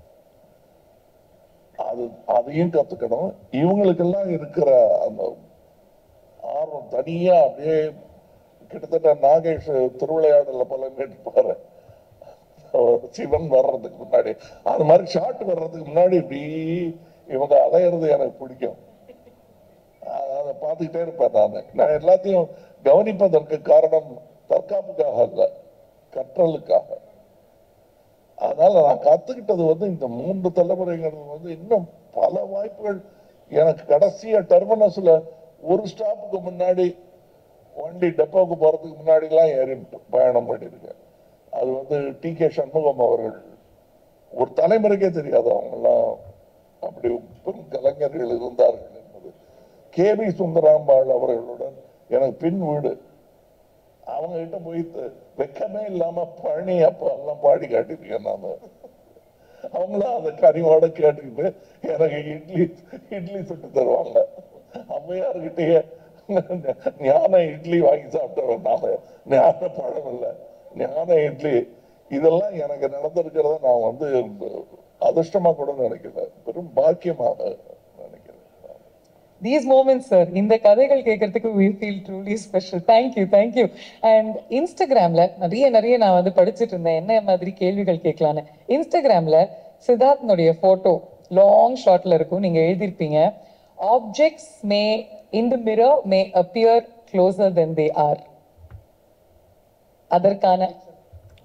அது அதையும் கத்துக்கணும் இவங்களுக்கெல்லாம் இருக்கிற அந்த ஆர்வம் தனியா அப்படியே கிட்டத்தட்ட நாகேஷ் திருவிளையாடல போல இருப்பாரு சிவன் வர்றதுக்கு முன்னாடி அது மாதிரி ஷாட் வர்றதுக்கு முன்னாடி இப்படி இவங்க அலையிறது எனக்கு பிடிக்கும் அ- அதை பார்த்துக்கிட்டே இருப்பேன் நான் நான் எல்லாத்தையும் கவனிப்பதற்கு காரணம் தற்காப்புக்காக அல்ல கற்றலுக்காக அதனால நான் கத்துக்கிட்டது வந்து இந்த மூன்று தலைமுறைங்கிறது வந்து இன்னும் பல வாய்ப்புகள் எனக்கு கடைசியா டெர்மினஸ்ல ஒரு ஸ்டாப்புக்கு முன்னாடி வண்டி டெப்போக்கு போறதுக்கு முன்னாடி எல்லாம் ஏறி பயணம் பண்ணியிருக்கேன் அது வந்து டி கே சண்முகம் அவர்கள் ஒரு தலைமுறைக்கே தெரியாது அவங்கெல்லாம் அப்படி பெரும் கலைஞர்கள் இருந்தார்கள் என்பது கே வி சுந்தராம்பாள் அவர்களுடன் எனக்கு பின் வீடு அவங்க கிட்ட போய் த- வெக்கமே இல்லாம பழனி அப்ப எல்லாம் பாடி காட்டிருக்கேன் நான் அவங்களும் அதை கனிவோட கேட்டுக்கிட்டு எனக்கு இட்லி இட்லி சுட்டு தருவாங்க அம்மையார்கிட்டயே ஞான இட்லி வாங்கி சாப்பிட்டவன் நாம ஞான பழம் இல்ல ஞான இட்லி இதெல்லாம் எனக்கு நடந்திருக்கிறத நான் வந்து அதிர்ஷ்டமா கூட நினைக்கல பெரும் பாக்கியமாக நினைக்கிறேன் தீஸ் மூமெண்ட்ஸ் சார் இந்த கதைகள் கேட்கறதுக்கு we feel truly special thank you thank you and இன்ஸ்டாகிராம்ல நிறைய நிறைய நான் வந்து படிச்சிட்டு இருந்தேன் என்ன மாதிரி கேள்விகள் கேட்கலான்னு இன்ஸ்டாகிராம்ல சித்தார்த்னுடைய போட்டோ லாங் ஷார்ட்ல இருக்கும் நீங்க எழுதியிருப்பீங்க objects may in the mirror may appear closer than they are அதற்கான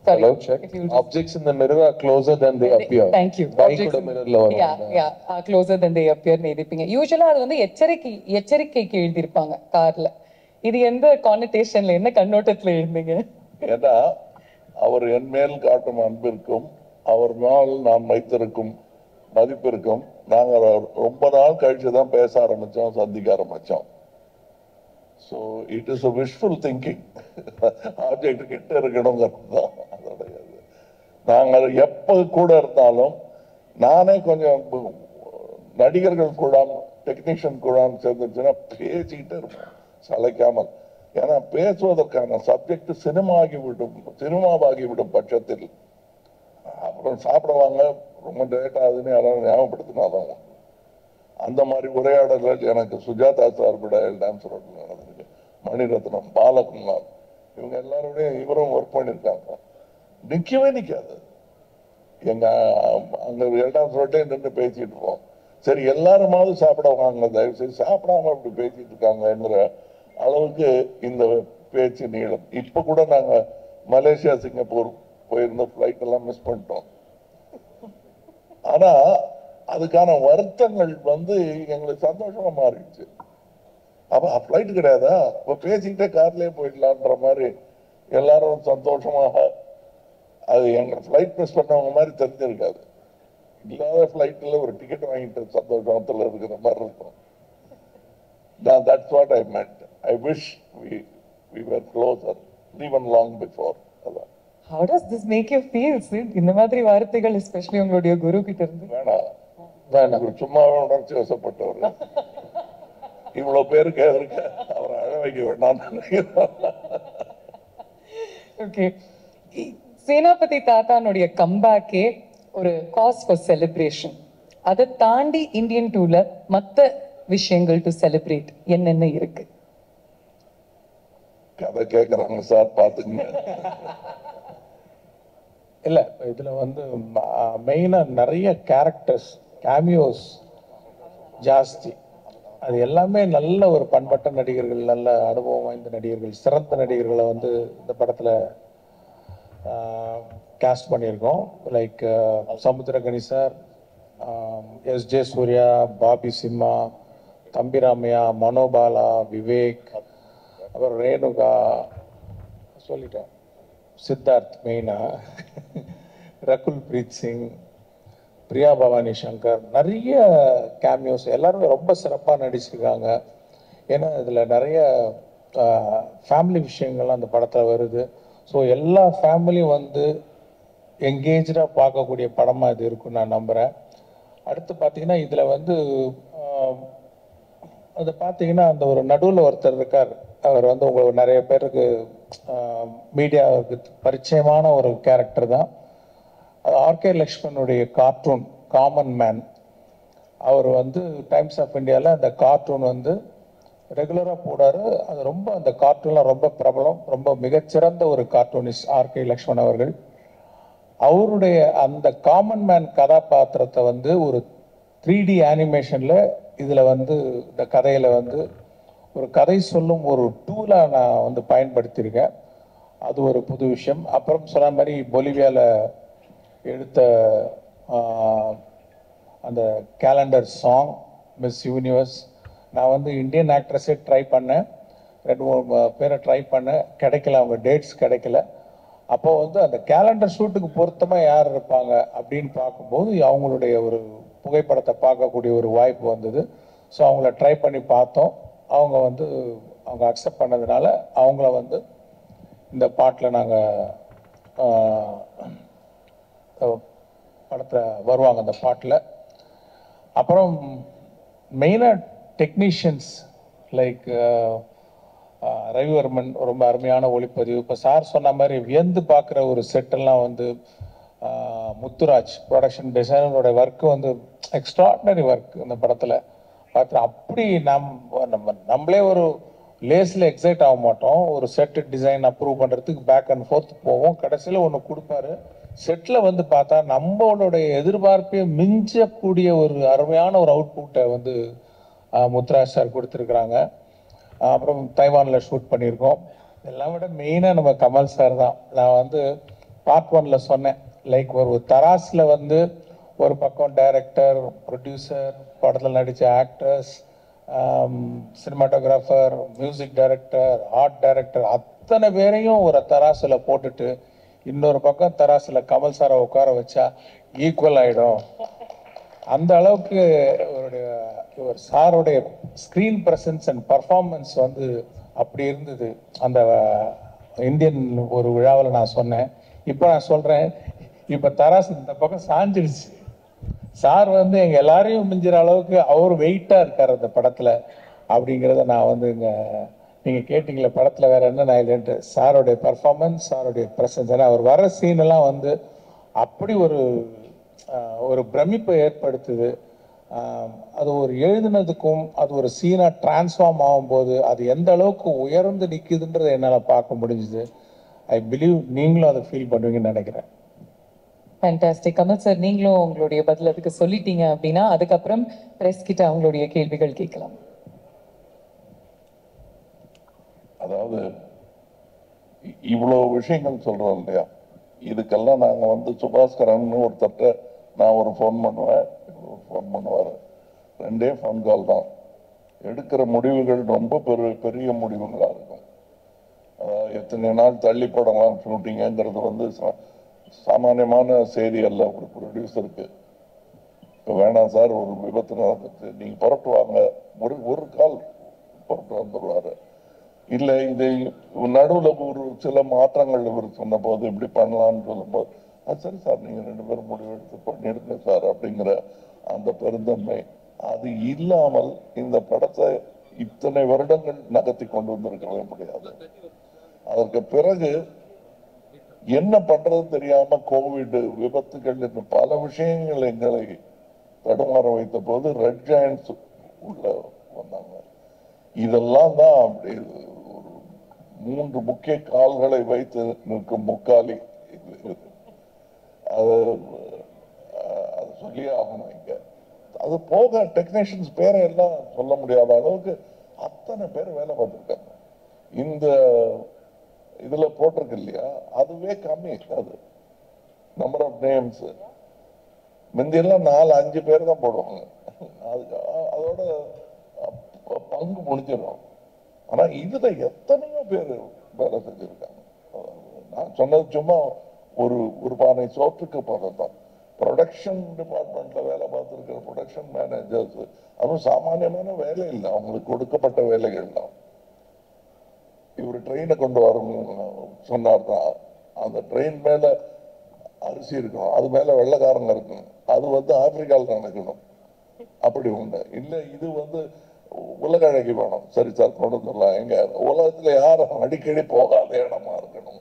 Sorry, Hello, check. if you'll just- Objects in the mirror are closer than they appear. Thank you. Bike Objects ஓட in- mirrorல வரும். Yeah, yeah. Uh, closer than they appear ன்னு எழுதிருப்பீங்க யூஸ்வலா அது வந்து எச்சரிக்கை எச்சரிக்கைக்கு எழுதியிருப்பாங்க கார்ல இது எந்த கான்னிட்டேஷன்ல என்ன கண்ணோட்டத்துல எழுந்தீங்க ஏன்னா அவர் என் மேல் காட்டும் அன்பிற்கும் அவர் மேல் நான் வைத்திருக்கும் மதிப்பிற்கும் நாங்க ரொம்ப நாள் கழிச்சு தான் பேச ஆரம்பிச்சோம் சந்திக்க ஆரம்பிச்சோம் so it is a wishful thinking object கிட்ட இருக்கணுங்கிறது தான் அதோடைய இது. நாங்கள் எப்போ கூட இருந்தாலும் நானே கொஞ்சம் பு- நடிகர்கள் கூட டெக்னீஷியன் கூட சேர்ந்துச்சுன்னா பேசிக்கிட்டே இருப்போம் சளைக்காமல் ஏன்னா பேசுவதற்கான சப்ஜெக்ட் சினிமா ஆகிவிடும் சினிமாவாகிவிடும் பட்சத்தில் அப்புறம் சாப்பிடுவாங்க ரொம்ப லேட் ஆகுதுன்னு யாராவது ஞாபகப்படுத்தினாதான் உண்டு. அந்த மாதிரி உரையாடல்கள் எனக்கு சுஜாதா சார்பிட டான்ஸ் ரோட்டில் நடந்திருக்கு மணிரத்னம் பாலகுமார் இவங்க எல்லாரோடையும் இவரும் ஒர்க் பண்ணியிருக்காங்க நிற்கவே நிற்காது எங்க அங்க இரண்டாம் ரோட்டே நின்று பேசிட்டு இருப்போம் சரி எல்லாருமாவது சாப்பிட வாங்க தயவு செய்து சாப்பிடாம இப்படி பேசிட்டு இருக்காங்கங்கிற அளவுக்கு இந்த பேச்சு நீளம் இப்ப கூட நாங்க மலேசியா சிங்கப்பூர் போயிருந்த ஃபிளைட் எல்லாம் மிஸ் பண்ணிட்டோம் ஆனா அதுக்கான வருத்தங்கள் வந்து எங்களுக்கு சந்தோஷமா மாறிடுச்சு அப்ப ஃபிளைட் கிடையாதா இப்ப பேசிக்கிட்டே கார்லயே போயிடலான்ற மாதிரி எல்லாரும் சந்தோஷமாக அது எங்க ஃபிளைட் மிஸ் பண்ணவங்க மாதிரி தெரிஞ்சிருக்காது இல்லாத ஃபிளைட்ல ஒரு டிக்கெட் வாங்கிட்டு சந்தோஷத்துல இருக்கிற மாதிரி இருக்கும் நான் that's what I meant I wish we we were closer even long before அதான் how does this make you feel இந்த மாதிரி வார்த்தைகள் எஸ்பெஷலி உங்களுடைய குரு கிட்ட இருந்து வேணாம் வேணாம் இவர் சும்மாவே உணர்ச்சி வசப்பட்டவர் இவ்வளவு பேருக்கு எதற்கு அவரை அழ வைக்க வேண்டாம் ஓகே சேனாபதி தாத்தானுடைய கம்பேக்கே ஒரு காஸ் ஃபார் செலிப்ரேஷன் அதை தாண்டி இந்தியன் டூல மத்த விஷயங்கள் டு செலிப்ரேட் என்னென்ன இருக்கு கதை கேட்கறாங்க சார் பாத்துங்க இல்ல இதுல வந்து மெயினா நிறைய கேரக்டர்ஸ் கேமியோஸ் ஜாஸ்தி அது எல்லாமே நல்ல ஒரு பண்பட்ட நடிகர்கள் நல்ல அனுபவம் வாய்ந்த நடிகர்கள் சிறந்த நடிகர்களை வந்து இந்த படத்துல கேஸ்ட் பண்ணியிருக்கோம் like Samuthirakani sir S J Surya Bobby Simha Thambi Ramaiah Manobala Vivek அப்புறம் ரேணுகா சொல்லிட்டேன் சித்தார்த் மெயினா ரகுல் பிரீத் சிங் பிரியா பவானி சங்கர் நிறைய கேமியோஸ் எல்லாருமே ரொம்ப சிறப்பாக நடிச்சிருக்காங்க ஏன்னா இதில் நிறைய ஃபேமிலி விஷயங்கள்லாம் அந்த படத்தில் வருது ஸோ எல்லா ஃபேமிலியும் வந்து எங்கேஜாக பார்க்கக்கூடிய படமாக இது இருக்குன்னு நான் நம்புகிறேன் அடுத்து பார்த்தீங்கன்னா இதில் வந்து ஆஹ், அது பார்த்தீங்கன்னா அந்த ஒரு நடுவில் ஒருத்தர் இருக்கார் அவர் வந்து உங்களுக்கு நிறைய பேருக்கு மீடியாவுக்கு பரிச்சயமான ஒரு கேரக்டர் தான் அது ஆர்கே லக்ஷ்மணுடைய கார்ட்டூன் காமன் மேன் அவர் வந்து டைம்ஸ் ஆஃப் இந்தியாவில் அந்த கார்ட்டூன் வந்து ரெகுலராக போடாரு அது ரொம்ப அந்த கார்ட்டூன்லாம் ரொம்ப பிரபலம் ரொம்ப மிகச்சிறந்த ஒரு கார்ட்டூனிஸ்ட் ஆர்கே லக்ஷ்மண் அவர்கள் அவருடைய அந்த காமன் மேன் கதாபாத்திரத்தை வந்து ஒரு த்ரீ டி அனிமேஷனில் இதில் வந்து இந்த கதையில் வந்து ஒரு கதை சொல்லும் ஒரு டூலாக நான் வந்து பயன்படுத்தியிருக்கேன் அது ஒரு புது விஷயம் அப்புறம் சொன்ன மாதிரி பொலிவியாவில் எடுத்த ஆஹ், அந்த கேலண்டர் சாங் மிஸ் யூனிவர்ஸ் நான் வந்து இந்தியன் ஆக்ட்ரஸே ட்ரை பண்ணேன் ரெண்டு மூணு ம- பேரை ட்ரை பண்ணேன் கிடைக்கல அவங்க டேட்ஸ் கிடைக்கல அப்போ வந்து அந்த கேலண்டர் ஷூட்டுக்கு பொருத்தமாக யார் இருப்பாங்க அப்படின்னு பார்க்கும்போது அவங்களுடைய ஒரு புகைப்படத்தை பார்க்கக்கூடிய ஒரு வாய்ப்பு வந்தது ஸோ அவங்கள ட்ரை பண்ணி பார்த்தோம் அவங்க வந்து அவங்க அக்செப்ட் பண்ணதுனால அவங்கள வந்து இந்த பாட்டில் நாங்கள் படத்தில் வருவாங்க அந்த பாட்டில் அப்புறம் மெயினாக டெக்னீஷியன்ஸ் லைக் ரவிவர்மன் ரொம்ப அருமையான ஒளிப்பதிவு இப்போ சார் சொன்ன மாதிரி வியந்து பார்க்குற ஒரு செட்டெல்லாம் வந்து ஆஹ், முத்துராஜ் ப்ரொடக்ஷன் டிசைனரோட ஒர்க்கு வந்து எக்ஸ்ட்ராடினரி ஒர்க் இந்த படத்தில் பார்த்து அப்படி நம் நம்ம நம்மளே ஒரு லேஸில் எக்ஸைட் ஆக மாட்டோம் ஒரு செட்டு டிசைன் அப்ரூவ் பண்ணுறதுக்கு பேக் அண்ட் ஃபோர்த் போவோம் கடைசியில் ஒன்று கொடுப்பாரு செட்டில் வந்து பார்த்தா நம்மளுடைய எதிர்பார்ப்பையே மிஞ்சக்கூடிய ஒரு அருமையான ஒரு அவுட்புட்டை வந்து ஆஹ், முத்துராஜ் சார் கொடுத்துருக்குறாங்க ஆஹ், அப்புறம் தைவானில் ஷூட் பண்ணியிருக்கோம் இதெல்லாம் விட மெயினாக நம்ம கமல் சார் தான் நான் வந்து பார்ட் ஒன்ல சொன்னேன் லைக் ஒரு தராஸில் வந்து ஒரு பக்கம் டைரக்டர் ப்ரொடியூசர் படத்தில் நடித்த actors cinematographer music director art director அத்தனை பேரையும் ஒரு தராசில் போட்டுட்டு இன்னொரு பக்கம் தராசில் கமல் சாரை உட்கார வச்சா ஈக்குவல் ஆகிடும் அந்த அளவுக்கு இவருடைய இவர் சாருடைய ஸ்க்ரீன் பிரசன்ஸ் அண்ட் பர்ஃபார்மன்ஸ் வந்து அப்படி இருந்தது அந்த இந்தியன் ஒரு விழாவில் நான் சொன்னேன் இப்போ நான் சொல்கிறேன் இப்போ தராசு இந்த பக்கம் சாஞ்சிடுச்சு சார் வந்து எங்க எல்லாரையும் மிஞ்சிற அளவுக்கு அவர் வெயிட்டா இருக்கார் அந்த படத்துல அப்படிங்கிறத நான் வந்து இங்க நீங்க கேட்டீங்களே படத்துல வேற என்ன நான் இல்லைன்ட்டு சாரோடைய பர்ஃபார்மன்ஸ் சாரோடைய பிரசன்ஸ் ஏன்னா அவர் வர சீன் எல்லாம் வந்து அப்படி ஒரு ஆஹ், ஒரு பிரமிப்பை ஏற்படுத்துது ஆஹ், அது ஒரு எழுதுனதுக்கும் அது ஒரு சீனா டிரான்ஸ்ஃபார்ம் ஆகும்போது அது எந்த அளவுக்கு உயர்ந்து நிக்குதுன்றதை என்னால் பார்க்க முடிஞ்சுது ஐ பிலீவ் நீங்களும் அதை ஃபீல் பண்ணுவீங்கன்னு நினைக்கிறேன் ஃபேண்டாஸ்டிக் கமல் சார் நீங்களும் உங்களுடைய பதில் அதுக்கு சொல்லிட்டீங்க அப்படின்னா அதுக்கப்புறம் பிரஸ் கிட்ட அவங்களுடைய கேள்விகள் கேட்கலாம் அதாவது இ- இவ்வளவு விஷயங்கள் சொல்றோம் இல்லையா இதுக்கெல்லாம் நாங்க வந்து சுபாஸ்கரன் ஒருத்தர்ட்ட நான் ஒரு ஃபோன் பண்ணுவேன் ஒரு ஃபோன் பண்ணுவார் ரெண்டே ஃபோன் கால் தான் எடுக்கிற முடிவுகள் ரொம்ப பெரிய பெரிய முடிவுகளா இருக்கும் அதாவது எத்தனை நாள் தள்ளி போடலாம் ஷூட்டிங்கிறது வந்து சா- சாமானியமான செய்தி அல்ல ஒரு ப்ரொடியூசருக்கு இப்போ வேணாம் சார் ஒரு விபத்து நடந்துச்சு நீங்க புறட்டு வாங்க ஒரு ஒரு கால் புறட்டு வந்துடுவாரு இல்ல இது நடுவுல ஒரு சில மாற்றங்கள் இவர் சொன்ன போது இப்படி பண்ணலாம்னு சொல்லும்போது "ஆ, சரி சார் நீங்க ரெண்டு பேரும் முடிவெடுத்து பண்ணிடுங்க சார் அப்படிங்கிற அந்த பெருந்தன்மை அது இல்லாமல் இந்த படத்தை இத்தனை வருடங்கள் நகர்த்தி கொண்டு வந்திருக்கவே முடியாது அதற்கு பிறகு என்ன பண்றதுன்னு தெரியாம கோவிட் விபத்துகள் என்று பல விஷயங்கள் எங்களை தடுமாற வைத்த போது ரெட் ஜாயின்ஸ் உள்ள வந்தாங்க இதெல்லாம் தான் அப்படி ஒரு மூன்று முக்கிய கால்களை வைத்து நிற்கும் முக்காலி இது. அது அஹ், அது சொல்லி ஆகணும் இங்க அது போக டெக்னீஷியன்ஸ் பேரை எல்லாம் சொல்ல முடியாத அளவுக்கு அத்தனை பேர் வேலை பார்த்துருக்காங்க இந்த இதுல போட்டிருக்கு இல்லையா அதுவே கம்மி அது நம்பர் ஆஃப் நேம்ஸ் முந்தியெல்லாம் நாலு அஞ்சு பேர் தான் போடுவாங்க அது அதோட ப- பங்கு முடிஞ்சிடும் ஆனா இதுல எத்தனையோ பேர் வேலை செஞ்சிருக்காங்க நான் சொன்னது சும்மா ஒரு ஒரு பானை சோற்றுக்கு பதம் தான் ப்ரொடக்ஷன் டிபார்ட்மெண்ட்ல வேலை பார்த்துருக்கிற ப்ரொடக்ஷன் மேனேஜர்ஸ் அதுவும் சாமானியமான வேலை இல்லை அவங்களுக்கு கொடுக்கப்பட்ட வேலைகள் தான் இவர் ட்ரெயினை கொண்டு வரும் சொன்னார்னா அந்த ட்ரெயின் மேல அரிசி இருக்கும் அது மேல வெள்ளைக்காரங்க இருக்கும் அது வந்து ஆப்பிரிக்காவில் நடக்கணும் அப்படி உண்டு இல்ல இது வந்து உலக அழகி வேணும் சரி சார் கொண்டு வந்துடலாம் எங்க உலகத்துல யாரும் அடிக்கடி போகாத இடமா இருக்கணும்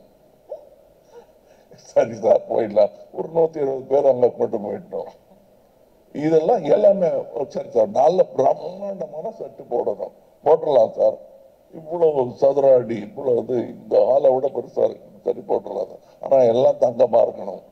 சரி சார் போயிடலாம் ஒரு நூத்தி இருபது பேர் அங்க கொண்டு போயிட்டோம் இதெல்லாம் எல்லாமே ஓ, சரி சார் நல்ல பிரம்மாண்டமான செட்டு போடணும் போட்டுடலாம் சார் இவ்வளவு சதுர அடி இவ்வளவு இது இந்த ஆளை விட பெருசா இருக்கு சரி போட்டுடலாம் சார். ஆனா எல்லாம் தங்கமா இருக்கணும்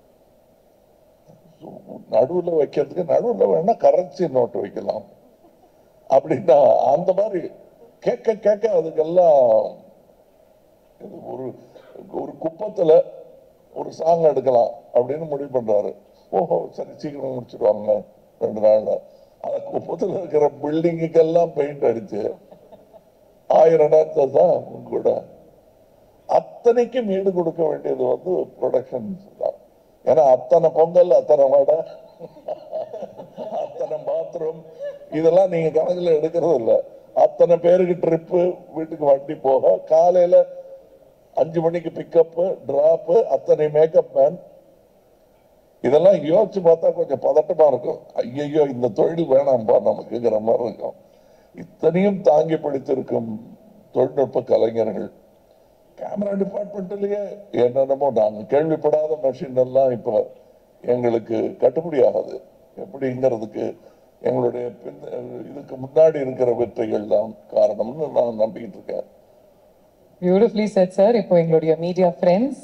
நடுவுல வைக்கிறதுக்கு நடுவுல வேணா கரன்சி நோட்டு வைக்கலாம் அப்படின்னா அந்த மாதிரி கேட்க கேட்க அதுக்கெல்லாம் இது ஒரு ஒரு குப்பத்துல ஒரு சாங் எடுக்கலாம் அப்படின்னு முடிவு பண்றாரு ஓஹோ சரி சீக்கிரம் முடிச்சிடுவாங்க ரெண்டு நாள்ல அந்த குப்பத்துல இருக்கிற பில்டிங்குக்கெல்லாம் பெயிண்ட் அடிச்சு ஆயிரம் நேரத்தில் தான் கூட அத்தனைக்கும் ஈடு கொடுக்க வேண்டியது வந்து ப்ரொடக்ஷன் தான் ஏன்னா அத்தனை பொங்கல் அத்தனை வடை அத்தனை பாத்ரூம் இதெல்லாம் நீங்க கணக்குல எடுக்கிறது இல்ல அத்தனை பேருக்கு ட்ரிப்பு வீட்டுக்கு வண்டி போக காலையில அஞ்சு மணிக்கு பிக்கப் டிராப் அத்தனை மேக்கப் மேன் இதெல்லாம் யோசிச்சு பார்த்தா கொஞ்சம் பதட்டமா இருக்கும் ஐயையோ இந்த தொழில் வேணாம்பா நமக்குங்கிற மாதிரி இருக்கும் இத்தனையும் தாங்கி பிடித்திருக்கும் தொழில்நுட்ப கலைஞர்கள் கேமரா டிபார்ட்மெண்ட்லயே என்னென்னமோ நாங்க கேள்விப்படாத மெஷின் எல்லாம் இப்ப எங்களுக்கு கட்டுப்படி ஆகாது எப்படிங்கிறதுக்கு எங்களுடைய பின் இதுக்கு முன்னாடி இருக்கிற வெற்றிகள் தான் காரணம்னு நான் நம்பிக்கிட்டு இருக்கேன் பியூட்டிஃபுல்லி செட் சார் இப்போ எங்களுடைய மீடியா ஃப்ரெண்ட்ஸ்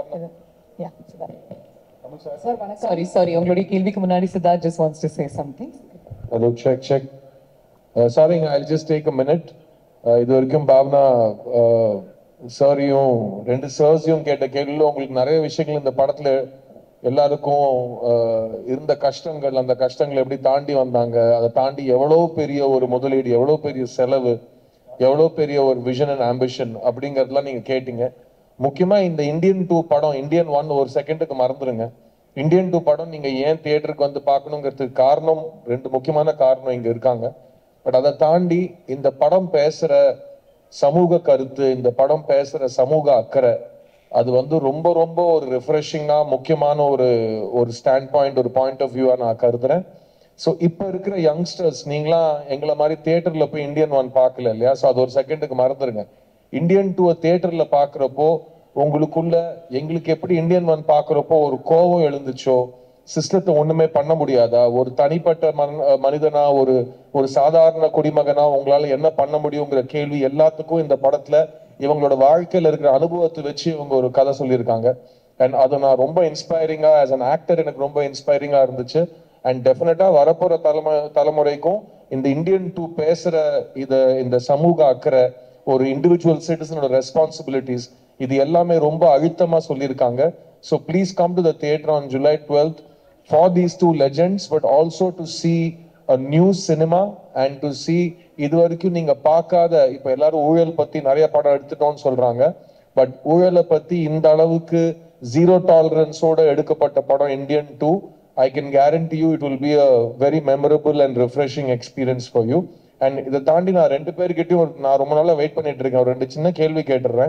சாரி சாரி உங்களுடைய கேள்விக்கு முன்னாடி Siddharth just wants to say something Hello, check, check. Uh, sorry, I'll just take a minute. Uh, இது வரைக்கும் பாவனா uh, சாரியும் ரெண்டு சர்ஸையும் கேட்ட கேள்வியில உங்களுக்கு நிறைய விஷயங்கள் இந்த படத்துல எல்லாருக்கும் ஆஹ், இருந்த கஷ்டங்கள் அந்த கஷ்டங்களை எப்படி தாண்டி வந்தாங்க அதை தாண்டி எவ்வளவு பெரிய ஒரு முதலீடு எவ்வளவு பெரிய செலவு எவ்வளவு பெரிய ஒரு விஷன் அண்ட் ஆம்பிஷன் அப்படிங்கறதெல்லாம் நீங்க கேட்டீங்க முக்கியமா இந்த இந்தியன் டூ படம் இந்தியன் ஒன் ஒரு செகண்டுக்கு மறந்துருங்க இந்தியன் டூ படம் நீங்க ஏன் தியேட்டருக்கு வந்து பார்க்கணுங்கிறதுக்கு காரணம் ரெண்டு முக்கியமான காரணம் இங்க இருக்காங்க பட் அதை தாண்டி இந்த படம் பேசுற சமூக கருத்து இந்த படம் பேசுற சமூக அக்கறை அது வந்து ரொம்ப ரொம்ப ஒரு ரிஃப்ரெஷிங்கா முக்கியமான ஒரு ஒரு ஸ்டாண்ட் பாயிண்ட் ஒரு பாயிண்ட் ஆஃப் வியூவா நான் கருதுறேன் ஸோ இப்போ இருக்கிற யங்ஸ்டர்ஸ் நீங்களாம் எங்களை மாதிரி தியேட்டர்ல போய் இந்தியன் ஒன் பார்க்கல இல்லையா ஸோ அது ஒரு செகண்டுக்கு மறந்துருங்க இந்தியன் டூ தியேட்டர்ல பார்க்குறப்போ உங்களுக்குள்ள எங்களுக்கு எப்படி இந்தியன் ஒன் பார்க்குறப்போ ஒரு கோவம் எழுந்துச்சோ சிஸ்டத்தை ஒண்ணுமே பண்ண முடியாதா ஒரு தனிப்பட்ட மன- மனிதனா ஒரு ஒரு சாதாரண குடிமகனா உங்களால என்ன பண்ண முடியுங்கிற கேள்வி எல்லாத்துக்கும் இந்த படத்துல இவங்களோட வாழ்க்கையில இருக்கிற அனுபவத்தை வச்சு இவங்க ஒரு கதை சொல்லியிருக்காங்க அண்ட் அது நான் ரொம்ப இன்ஸ்பைரிங்கா ஆஸ் an ஆக்டர் எனக்கு ரொம்ப இன்ஸ்பைரிங்கா இருந்துச்சு அண்ட் டெஃபினட்டா வரப்போற தலைமு தலைமுறைக்கும் இந்த இந்தியன் டூ பேசுற இத இந்த சமூக அக்கறை ஒரு இண்டிவிஜுவல் சிட்டிசனோட ரெஸ்பான்சிபிலிட்டிஸ் இது எல்லாமே ரொம்ப அழுத்தமா சொல்லியிருக்காங்க so please come to the theatre on July twelfth for these two legends but also to see a new cinema and to see இது வரைக்கும் நீங்க பார்க்காத இப்ப எல்லாரும் ஊழல் பத்தி நிறைய படம் எடுத்துட்டோம்னு சொல்றாங்க பட் ஊழலை பத்தி இந்த அளவுக்கு ஜீரோ டாலரன்ஸோட எடுக்கப்பட்ட படம் Indian two I can guarantee you it will be a very memorable and refreshing experience for you and இதை தாண்டி நான் ரெண்டு பேர்கிட்டயும் ஒரு- நான் ரொம்ப நாளா வெயிட் பண்ணிட்டு இருக்கேன் ஒரு ரெண்டு சின்ன கேள்வி கேட்டுடுறேன்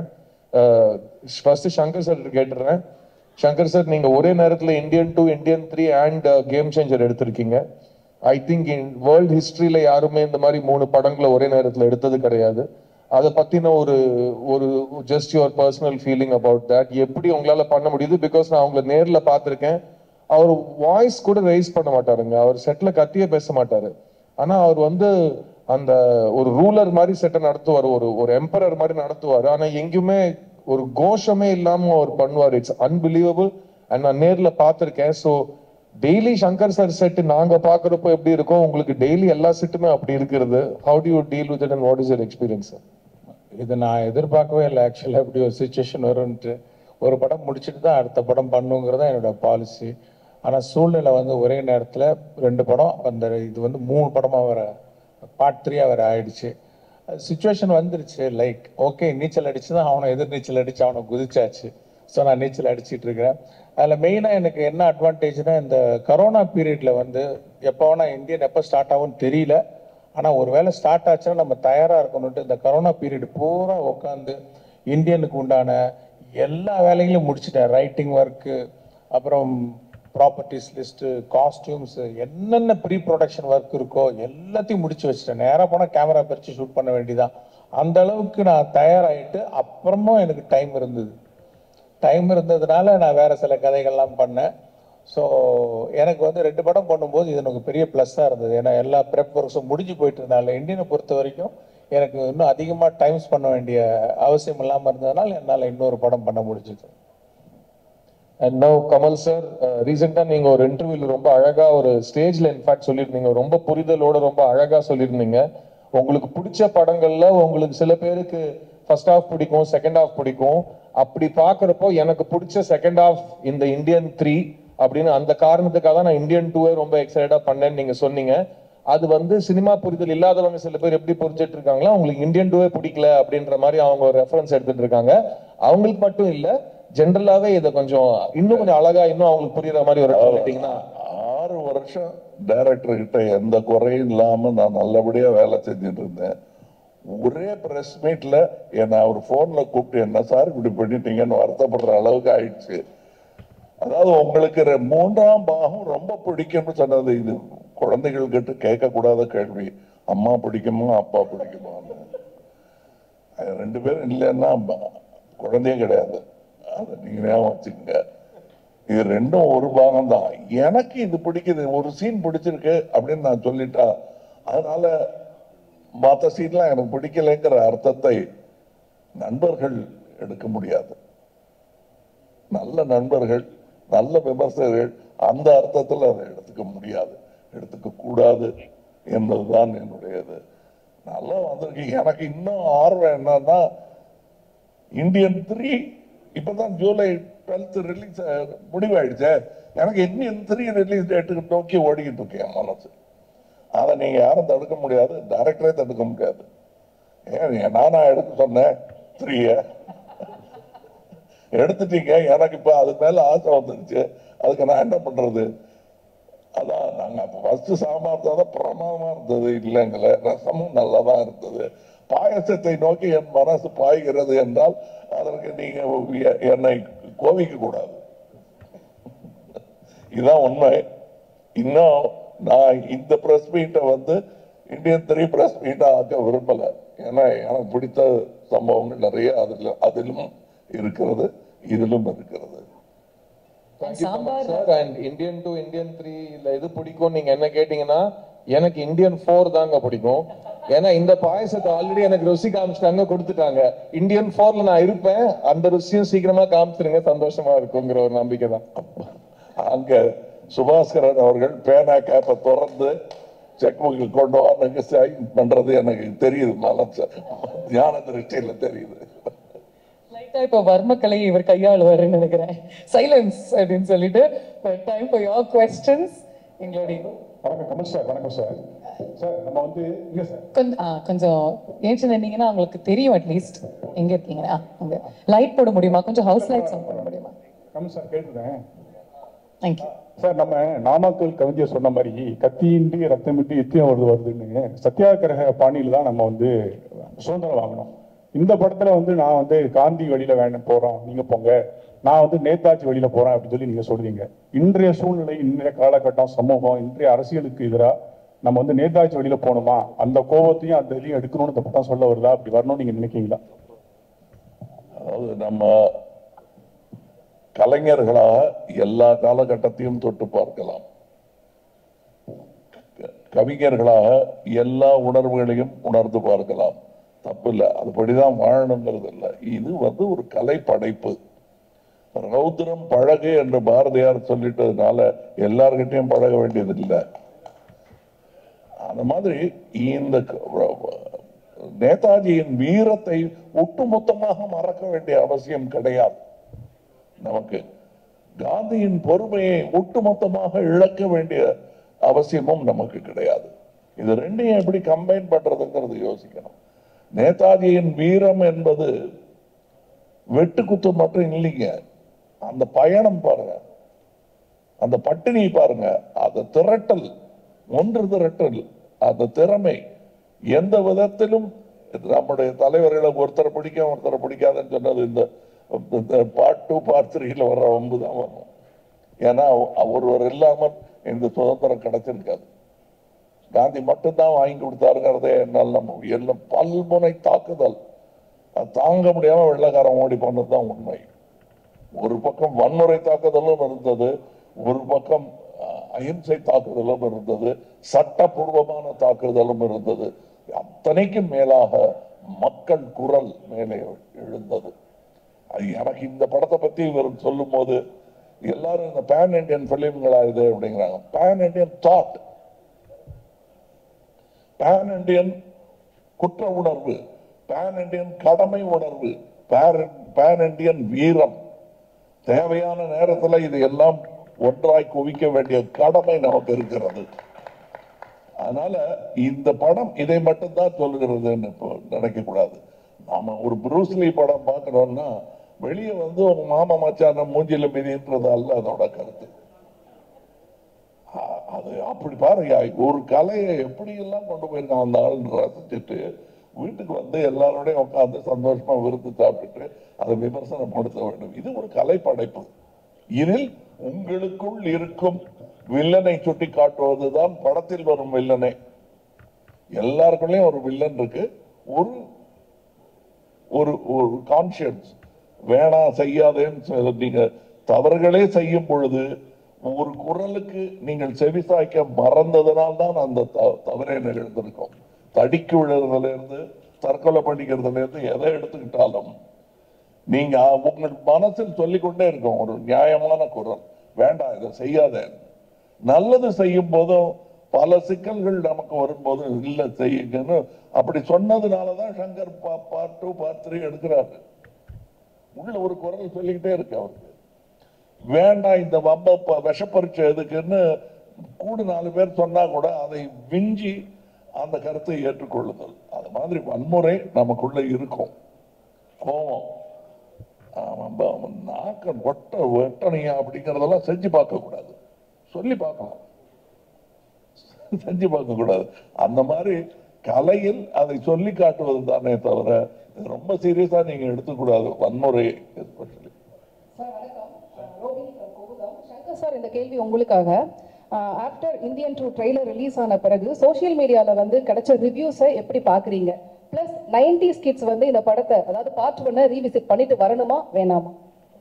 ஃபர்ஸ்ட் சங்கர் சார் கேட்டுடுறேன் சங்கர் சார் நீங்க ஒரே நேரத்துல Indian two Indian three and game changer எடுத்திருக்கீங்க ஐ திங்க் இன் வேர்ல்ட் ஹிஸ்டரியில யாருமே இந்த மாதிரி மூணு படங்களை ஒரே நேரத்துல எடுத்தது கிடையாது அதை பத்தின ஒரு ஒரு just your personal feeling about that எப்படி உங்களால பண்ண முடியுது பிகாஸ் நான் அவங்கள நேர்ல பார்த்திருக்கேன் அவர் வாய்ஸ் கூட ரைஸ் பண்ண மாட்டாருங்க அவர் செட்ல கத்தியே பேச மாட்டாரு ஆனா அவர் வந்து அந்த ஒரு ரூலர் மாதிரி செட்டை நடத்துவார் ஒரு ஒரு எம்பரர் மாதிரி நடத்துவார் ஆனா எங்கேயுமே ஒரு கோஷமே இல்லாம அவர் பண்ணுவார் இட்ஸ் அன்பிலீவபிள் அண்ட் நான் நேர்ல பார்த்திருக்கேன் so daily Shankar sir set நாங்க பாக்குறப்போ எப்படி இருக்கும் உங்களுக்கு டெய்லி எல்லா செட்டுமே அப்படி இருக்கிறது how do you deal with it and what is your experience இது நான் எதிர்பார்க்கவே இல்லை ஆக்சுவலாக இப்படி ஒரு சுச்சுவேஷன் வரும்ன்ட்டு ஒரு படம் முடிச்சுட்டு தான் அடுத்த படம் பண்ணுங்கிறது தான் என்னோட பாலிசி ஆனால் சூழ்நிலை வந்து ஒரே நேரத்தில் ரெண்டு படம் அந்த இது வந்து மூணு படமாக வர பார்ட் த்ரீயாக வர ஆயிடுச்சு சுச்சுவேஷன் வந்துருச்சு லைக் ஓகே நீச்சல் அடிச்சு தான் அவனை எதிர் நீச்சல் அடிச்சு அவனை குதிச்சாச்சு ஸோ நான் நீச்சல் அடிச்சிட்டு இருக்கிறேன் அதில் மெயினாக எனக்கு என்ன அட்வான்டேஜ்னா இந்த கரோனா பீரியட்ல வந்து எப்போ வேணா இந்தியன் எப்போ ஸ்டார்ட் ஆகும்னு தெரியல ஆனால் ஒரு வேளை ஸ்டார்ட் ஆச்சுன்னா நம்ம தயாராக இருக்கணும்ட்டு இந்த கரோனா பீரியட் பூரா உட்காந்து இந்தியனுக்கு உண்டான எல்லா வேலைகளையும் முடிச்சிட்டேன் ரைட்டிங் ஒர்க்கு அப்புறம் ப்ராப்பர்ட்டிஸ் லிஸ்ட்டு காஸ்டியூம்ஸ் என்னென்ன ப்ரீ ப்ரொடக்ஷன் ஒர்க் இருக்கோ எல்லாத்தையும் முடிச்சு வச்சிட்டேன் நேராக போனால் கேமரா பறித்து ஷூட் பண்ண வேண்டியதான் அந்த அளவுக்கு நான் தயாராகிட்டு அப்புறமும் எனக்கு டைம் இருந்தது டைம் இருந்ததுனால நான் வேற சில கதைகள்லாம் பண்ணேன் ஸோ எனக்கு வந்து ரெண்டு படம் பண்ணும்போது இது எனக்கு பெரிய ப்ளஸ்ஸாக இருந்தது ஏன்னா எல்லா ப்ரெப் ஒர்க்ஸும் முடிஞ்சு போயிட்டு இருந்தால இந்தியனை பொறுத்த வரைக்கும் எனக்கு இன்னும் அதிகமாக டைம்ஸ் பண்ண வேண்டிய அவசியம் இல்லாமல் இருந்ததுனால என்னால் இன்னொரு படம் பண்ண முடிஞ்சது அண்ட் நோ கமல் சார் ரீசெண்டா நீங்க ஒரு இன்டர்வியூல ரொம்ப அழகா ஒரு ஸ்டேஜ்ல இன்ஃபேக்ட் சொல்லியிருந்தீங்க ரொம்ப புரிதலோட ரொம்ப அழகா சொல்லியிருந்தீங்க உங்களுக்கு பிடிச்ச படங்கள்ல உங்களுக்கு சில பேருக்கு ஃபர்ஸ்ட் ஹாஃப் பிடிக்கும் செகண்ட் ஹாஃப் பிடிக்கும் அப்படி பாக்குறப்போ எனக்கு பிடிச்ச செகண்ட் ஹாஃப் இந்த இந்தியன் த்ரீ அப்படின்னு அந்த காரணத்துக்காக தான் நான் இந்தியன் டூவே ரொம்ப எக்ஸைட்டடா பண்ணேன்னு நீங்க சொன்னீங்க அது வந்து சினிமா புரிதல் இல்லாதவங்க சில பேர் எப்படி புரிஞ்சிட்டு இருக்காங்களா அவங்களுக்கு இந்தியன் டூவே பிடிக்கல அப்படின்ற மாதிரி அவங்க ஒரு ரெஃபரன்ஸ் எடுத்துட்டு இருக்காங்க அவங்களுக்கு மட்டும் இல்ல ஜென்ரலாவே இதை கொஞ்சம் இன்னும் கொஞ்சம் அழகா இன்னும் அவங்களுக்கு புரியுற மாதிரி ஒரு கேட்டீங்கன்னா ஆறு வருஷம் டைரக்டர் கிட்ட எந்த குறையும் இல்லாம நான் நல்லபடியா வேலை செஞ்சுட்டு இருந்தேன் ஒரே பிரஸ் மீட்ல என்னை அவர் போன்ல கூப்பிட்டு என்ன சார் இப்படி பண்ணிட்டீங்கன்னு வருத்தப்படுற அளவுக்கு ஆயிடுச்சு அதாவது உங்களுக்கு ரெ- மூன்றாம் பாகம் ரொம்ப பிடிக்கும்னு சொன்னது இது குழந்தைகள் கிட்ட கேட்கக்கூடாத கேள்வி அம்மா பிடிக்குமா அப்பா பிடிக்குமான்னு அது ரெண்டு பேரும் இல்லைன்னா ப- குழந்தையே கிடையாது அதை நீங்க ஞாபகம் வச்சுக்கோங்க இது ரெண்டும் ஒரு பாகம் தான் எனக்கு இது பிடிக்குது ஒரு சீன் பிடிச்சிருக்கு அப்படின்னு நான் சொல்லிட்டா அதனால மற்ற சீன்லாம் எனக்கு பிடிக்கலைங்கிற அர்த்தத்தை நண்பர்கள் எடுக்க முடியாது நல்ல நண்பர்கள் நல்ல விமர்சகர்கள் அந்த அர்த்தத்தில் அதை எடுத்துக்க முடியாது எடுத்துக்க கூடாது என்பதுதான் என்னுடையது நல்லா வந்திருக்கு எனக்கு இன்னும் ஆர்வம் என்னன்னா இந்தியன் த்ரீ இப்பதான் ஜூலை டுவெல்த் ரிலீஸ் முடிவாயிடுச்சு எனக்கு இந்தியன் த்ரீ ரிலீஸ் டேட்டுக்கு நோக்கி ஓடிக்கிட்டு இருக்கேன் என் மனசு அதை நீங்க யாரும் தடுக்க முடியாது டைரக்டரே தடுக்க முடியாது ஏன் நானா எடுக்க சொன்னேன் த்ரீய எடுத்துட்டீங்க எனக்கு இப்ப அது மேல ஆசை வந்துருச்சு அதுக்கு நான் என்ன பண்றது அதான் நாங்க அப்ப ஃபர்ஸ்ட் சாம்பார் தான் பிரமாதமா இருந்தது இல்லைங்களே ரசமும் நல்லா தான் இருந்தது பாயசத்தை நோக்கி என் மனசு பாய்கிறது என்றால் அதற்கு நீங்க எ- என்னை கோவிக்க கூடாது இதுதான் உண்மை இன்னும் நான் இந்த பிரஸ் மீட்டை வந்து இந்தியன் த்ரீ பிரஸ் மீட்டை ஆக்க விரும்பல ஏன்னா எனக்கு பிடித்த சம்பவங்கள் நிறைய அதுல அதிலும் இருக்கிறது இதிலும் இருக்கிறது sambar sir and Indian two Indian three இல்ல எது பிடிக்கும் நீங்க என்ன கேட்டீங்கன்னா எனக்கு இந்தியன் ஃபோர் தாங்க பிடிக்கும் ஏன்னா இந்த பாயசத்தை ஆல்ரெடி எனக்கு ருசி காமிச்சிட்டாங்க கொடுத்துட்டாங்க இந்தியன் ஃபோர்ல நான் இருப்பேன் அந்த ருசியும் சீக்கிரமா காமிச்சிருங்க சந்தோஷமா இருக்குங்கிற ஒரு நம்பிக்கை தான் அங்க சுபாஸ்கரன் அவர்கள் பேனா கேப்பை திறந்து செக் புக்கு கொண்டு வாங்க சைன் பண்றது எனக்கு தெரியுது மனசு ஞான திருஷ்டியில தெரியுது லைட்டா இப்ப வர்மக்கலை இவர் கையாளுவாருன்னு நினைக்கிறேன் சைலன்ஸ் அப்படின்னு சொல்லிட்டு டைம் ஃபார் யோர் கொஸ்டின்ஸ் எங்களுடைய வணக்கம் கமல் சார் வணக்கம் சார் சார் நம்ம வந்து இங்க சார் கொஞ்சம் ஆ, கொஞ்சம் ஏன்ச்சு நின்னீங்கன்னா உங்களுக்கு தெரியும் அட்லீஸ்ட் எங்க இருக்கீங்கன்னா அங்க லைட் போட முடியுமா கொஞ்சம் ஹவுஸ் லைட்ஸ் ஆன் பண்ண முடியுமா கமல் சார் கேட்டுறேன் தேங்க்யூ சார் நம்ம நாமக்கல் கவிஞர் சொன்ன மாதிரி கத்தியின்றி ரத்தமின்றி யுத்தியம் வருது வருதுன்னு சத்தியாகிரக பாணியில தான் நம்ம வந்து சுதந்திரம் வாங்கணும் இந்த படத்துல வந்து நான் வந்து காந்தி வழியில வேணும் போறோம் நீங்க போங்க நான் வந்து நேதாஜி வழியில போறேன் அப்படின்னு சொல்லி நீங்க சொல்றீங்க இன்றைய சூழ்நிலை இன்றைய காலகட்டம் சமூகம் இன்றைய அரசியலுக்கு எதிராக நம்ம வந்து நேதாஜி வழியில போகணுமா அந்த கோபத்தையும் அந்த இதையும் எடுக்கணும்னு இந்த படம் சொல்ல வருதா அப்படி வரணும்னு நீங்க நினைக்கிறீங்களா அதாவது நம்ம கலைஞர்களாக எல்லா காலகட்டத்தையும் தொட்டு பார்க்கலாம் க- கவிஞர்களாக எல்லா உணர்வுகளையும் உணர்ந்து பார்க்கலாம் தப்பு இல்லை அதுபடிதான் வாழணுங்கிறது இல்லை இது வந்து ஒரு கலை படைப்பு ரௌத்ரம் பழகு என்று பாரதியார் சொல்லிட்டதுனால எல்லார்கிட்டயும் பழக வேண்டியது இல்லை அந்த மாதிரி இந்த க- நேதாஜியின் வீரத்தை ஒட்டுமொத்தமாக மறக்க வேண்டிய அவசியம் கிடையாது நமக்கு காந்தியின் பொறுமையை ஒட்டுமொத்தமாக இழக்க வேண்டிய அவசியமும் நமக்கு கிடையாது இது ரெண்டையும் எப்படி கம்பைன் பண்றதுங்கிறது யோசிக்கணும் நேதாஜியின் வீரம் என்பது வெட்டுக்குத்து மட்டும் இல்லைங்க அந்த பயணம் பாருங்க அந்த பட்டினி பாருங்க அந்த திரட்டல் ஒன்று திரட்டல் அந்த திறமை எந்த விதத்திலும் நம்முடைய தலைவர்களை ஒருத்தரை பிடிக்கும் ஒருத்தரை பிடிக்காதுன்னு சொன்னது இந்த பார்ட் டூ பார்ட் த்ரீல வர்ற வம்பு தான் வரும் ஏன்னா அவ- ஒருவர் இல்லாமல் இந்த சுதந்திரம் கிடைச்சிருக்காது காந்தி மட்டும்தான் வாங்கி கொடுத்தாருங்கிறதே என்னால் நம்ம எல்லாம் பல்முனை தாக்குதல் அது தாங்க முடியாம வெள்ளக்காரன் ஓடி போனது தான் உண்மை ஒரு பக்கம் வன்முறை தாக்குதலும் இருந்தது ஒரு பக்கம் அஹ், அஹிம்சை தாக்குதலும் இருந்தது சட்டபூர்வமான தாக்குதலும் இருந்தது அத்தனைக்கும் மேலாக மக்கள் குரல் மேலே எழுந்தது அது எனக்கு இந்த படத்தை பத்தி இவர் சொல்லும் போது எல்லாரும் இந்த பேன் இண்டியன் பிலிம்களா இது அப்படிங்கிறாங்க pan Indian thought pan Indian குற்ற உணர்வு பேன் இண்டியன் கடமை உணர்வு பேன் இண்டியன் வீரம் தேவையான நேரத்துல இது எல்லாம் ஒன்றாய் குவிக்க வேண்டிய கடமை நமக்கு இருக்கிறது அதனால இந்த படம் இதை மட்டும்தான் சொல்லுகிறதுன்னு இப்போ நினைக்க கூடாது நாம ஒரு புரூஸ்லி படம் பார்க்கறோம்னா வெளியே வந்து உங்க மாமா மச்சான மூஞ்சில மிதின்றது அல்ல அதோட கருத்து அ- அது அப்படி பாருங்க ஒரு கலையை எப்படி எல்லாம் கொண்டு போயிருக்கான் அந்த ஆள் ரசிச்சுட்டு வீட்டுக்கு வந்து எல்லாரோடையும் உட்கார்ந்து சந்தோஷமா விருந்து சாப்பிட்டுட்டு அதை விமர்சனம் படுத்த வேண்டும் இது ஒரு கலை படைப்பு இதில் உங்களுக்குள் இருக்கும் வில்லனை சுட்டி காட்டுவதுதான் படத்தில் வரும் வில்லனை எல்லாருக்குள்ளயும் ஒரு வில்லன் இருக்கு ஒரு ஒரு ஒரு கான்சியன்ஸ் வேணாம் செய்யாதேன்னு சொல்ல- நீங்க தவறுகளே செய்யும் பொழுது ஒரு குரலுக்கு நீங்கள் செவிசாய்க்க மறந்ததனால் தான் அந்த த- தவறே நிகழ்ந்திருக்கும் தடிக்கு விழுறதுல இருந்து தற்கொலை பண்ணிக்கிறதுல இருந்து எதை எடுத்துக்கிட்டாலும் நீங்க உங்கள் மனசில் சொல்லிக்கொண்டே இருக்கும் ஒரு நியாயமான குரல் வேண்டாம் இதை செய்யாத நல்லது செய்யும் போதும் பல சிக்கல்கள் நமக்கு வரும்போது இல்ல செய்யுங்கன்னு அப்படி சொன்னதுனாலதான் Shankar part two part three எடுக்கிறாரு உள்ள ஒரு குரல் சொல்லிக்கிட்டே இருக்கு அவருக்கு வேண்டாம் இந்த வம்ப ப- விஷப்பரீட்சை எதுக்குன்னு கூட நாலு பேர் சொன்னா கூட அதை விஞ்சி அந்த கருத்தை ஏற்றுக்கொள்ளுதல் அது மாதிரி வன்முறை நமக்குள்ள இருக்கும் கோபம் அவன் ப- அவன் நாக்க ஒட்ட வெட்டணையா அப்படிங்கறதெல்லாம் செஞ்சு பார்க்க கூடாது சொல்லி பார்க்கலாம் செஞ்சு பார்க்க கூடாது அந்த மாதிரி கலையில் அதை சொல்லி காட்டுவது தானே தவிர இது ரொம்ப சீரியஸா நீங்க எடுத்துக்கூடாது வன்முறை எஸ்பெஷலி சார் வணக்கம் ரோஹினி from கோகுலம் சங்கர் சார் இந்த கேள்வி உங்களுக்காக after Indian two trailer release ஆன பிறகு சோஷியல் மீடியால வந்து கிடைச்ச ரிவ்யூஸை எப்படி பாக்குறீங்க பிளஸ் நைன்டிஸ் கிட்ஸ் வந்து இந்த படத்தை அதாவது பார்ட் ஒன்னை ரீவிசிட் பண்ணிட்டு வரணுமா வேணாமா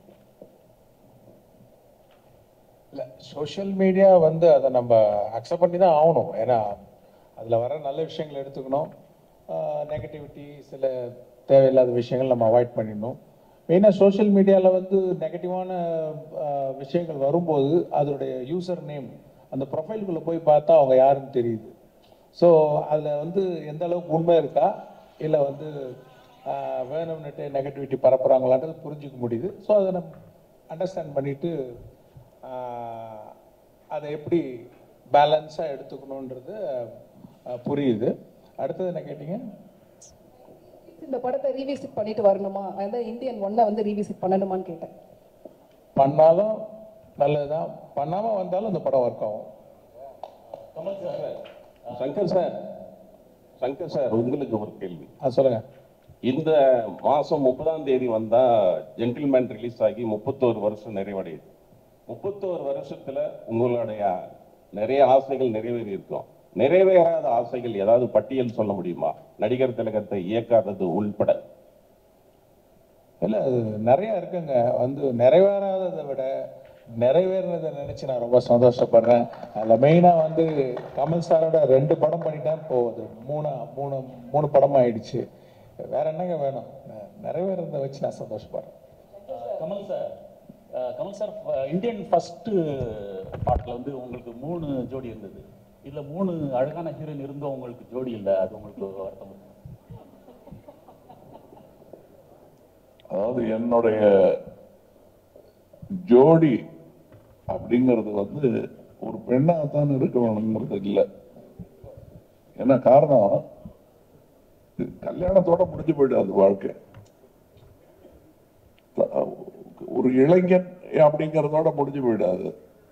இல்லை சோஷியல் மீடியா வந்து அதை நம்ம அக்செப்ட் பண்ணி தான் ஆகணும் ஏன்னா அதில் வர நல்ல விஷயங்களை எடுத்துக்கணும் நெகட்டிவிட்டி சில தேவையில்லாத விஷயங்கள் நம்ம அவாய்ட் பண்ணிடணும் மெயினாக சோஷியல் மீடியாவில் வந்து நெகட்டிவான விஷயங்கள் வரும்போது அதோடைய யூசர் நேம் அந்த ப்ரொஃபைலுக்குள்ளே போய் பார்த்தா அவங்க யாருன்னு தெரியுது ஸோ அதில் வந்து எந்த அளவுக்கு உண்மை இருக்கா இல்லை வந்து ஆஹ், வேணும்னுட்டு நெகட்டிவிட்டி பரப்புகிறாங்களான்றது புரிஞ்சுக்க முடியுது ஸோ அதை நம்ம அண்டர்ஸ்டாண்ட் பண்ணிட்டு ஆஹ், அதை எப்படி பேலன்ஸாக எடுத்துக்கணுன்றது ஆஹ், புரியுது அடுத்தது என்ன கேட்டீங்க இந்த படத்தை ரீவிசிட் பண்ணிட்டு வரணுமா அதாவது இந்தியன் ஒன்னை வந்து ரீவிசிட் பண்ணணுமான்னு கேட்டேன் பண்ணாலும் நல்லதுதான் பண்ணாமல் வந்தாலும் இந்த படம் ஒர்க் ஆகும் சங்கர் சார் சங்கர் சார் உங்களுக்கு ஒரு கேள்வி ஆ சொல்லுங்க இந்த மாசம் முப்பதாம் தேதி வந்தா ஜென்டில்மேன் ரிலீஸ் ஆகி முப்பத்தோரு வருஷம் நிறைவடையுது முப்பத்தோரு வருஷத்துல உங்களுடைய நிறைய ஆசைகள் நிறைவேறி இருக்கும் நிறைவேறாத ஆசைகள் ஏதாவது பட்டியல் சொல்ல முடியுமா நடிகர் திலகத்தை இயக்காதது உள்பட இல்லை அது நிறைய இருக்குங்க வந்து நிறைவேறாததை விட நிறைவேறினதை நினைச்சு நான் ரொம்ப சந்தோஷப்படுறேன் அதில் மெயினாக வந்து கமல் சாரோட ரெண்டு படம் பண்ணிட்டேன் இப்போ அது மூணு மூணு மூணு படம் ஆயிடுச்சு வேற என்னங்க வேணும் ந- நிறைவேறதை வச்சு நான் சந்தோஷப்படுறேன் கமல் சார் அஹ், கமல் சார் ஃப- இந்தியன் ஃபர்ஸ்ட் பாட்டில் வந்து உங்களுக்கு மூணு ஜோடி இருந்தது இதுல மூணு அழகான ஹீரோயின் இருந்தும் உங்களுக்கு ஜோடி இல்லை அது உங்களுக்கு ஒரு வருத்தம் இருக்கு அதாவது என்னுடைய ஜோடி அப்படிங்கிறது வந்து ஒரு பெண்ணாகத்தான் இருக்க வேணுங்கிறது இல்லை என்ன காரணம் இது கல்யாணத்தோட முடிஞ்சு போயிடாது வாழ்க்கை த- ஒரு இளைஞன் அப்படிங்கிறதோட முடிஞ்சு போயிடாது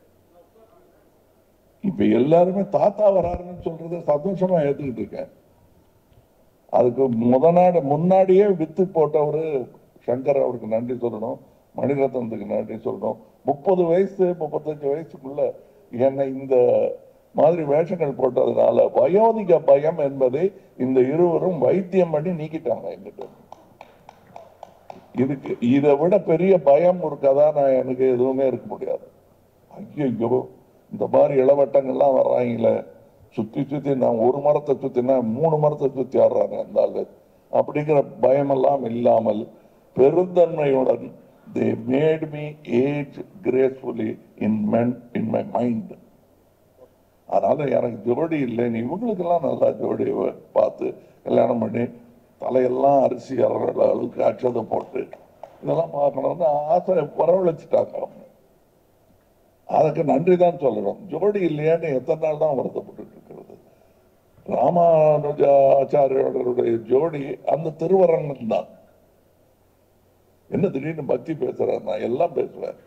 இப்ப எல்லாருமே தாத்தா வராருன்னு சொல்றத சந்தோஷமா ஏத்துக்கிட்டு இருக்கேன் அதுக்கு முத நாடு முன்னாடியே வித்து போட்டவரு சங்கர் அவருக்கு நன்றி சொல்லணும் மணிரத்னத்துக்கு நன்றி சொல்லணும் முப்பது வயசு முப்பத்தஞ்சு வயசுக்குள்ள என்னை இந்த மாதிரி வேஷங்கள் போட்டதுனால வயோதிக பயம் என்பதை இந்த இருவரும் வைத்தியம் பண்ணி நீக்கிட்டாங்க எங்கிட்ட இதுக்கு இதை விட பெரிய பயம் ஒரு கதாநாயகனுக்கு எதுவுமே இருக்க முடியாது ஐயோ இந்த மாதிரி இளவட்டங்கள்லாம் வர்றாங்களே சுத்தி சுத்தி நான் ஒரு மரத்தை சுத்தினா மூணு மரத்தை சுத்தி ஆடுறாங்க அந்த ஆளு அப்படிங்கிற பயமெல்லாம் இல்லாமல் பெருந்தன்மையுடன் they made me age gracefully in men in my mind அதனால எனக்கு ஜோடி இல்லைன்னு இவங்களுக்கெல்லாம் நல்லா ஜோடி பார்த்து கல்யாணம் பண்ணி தலையெல்லாம் அரிசி அறற அளவுக்கு அச்சதை போட்டு இதெல்லாம் பார்க்கணும்னு ஆசை வரவழைச்சிட்டாங்க அவங்க அதுக்கு நன்றி தான் சொல்லணும் ஜோடி இல்லையான்னு எத்தனை நாள் தான் வருத்தப்பட்டு இருக்கிறது ராமானுஜாச்சாரியோடைய ஜோடி அந்த திருவரங்கம் தான் என்ன திடீர்னு பக்தி பேசுறேன் நான் எல்லாம் பேசுவேன்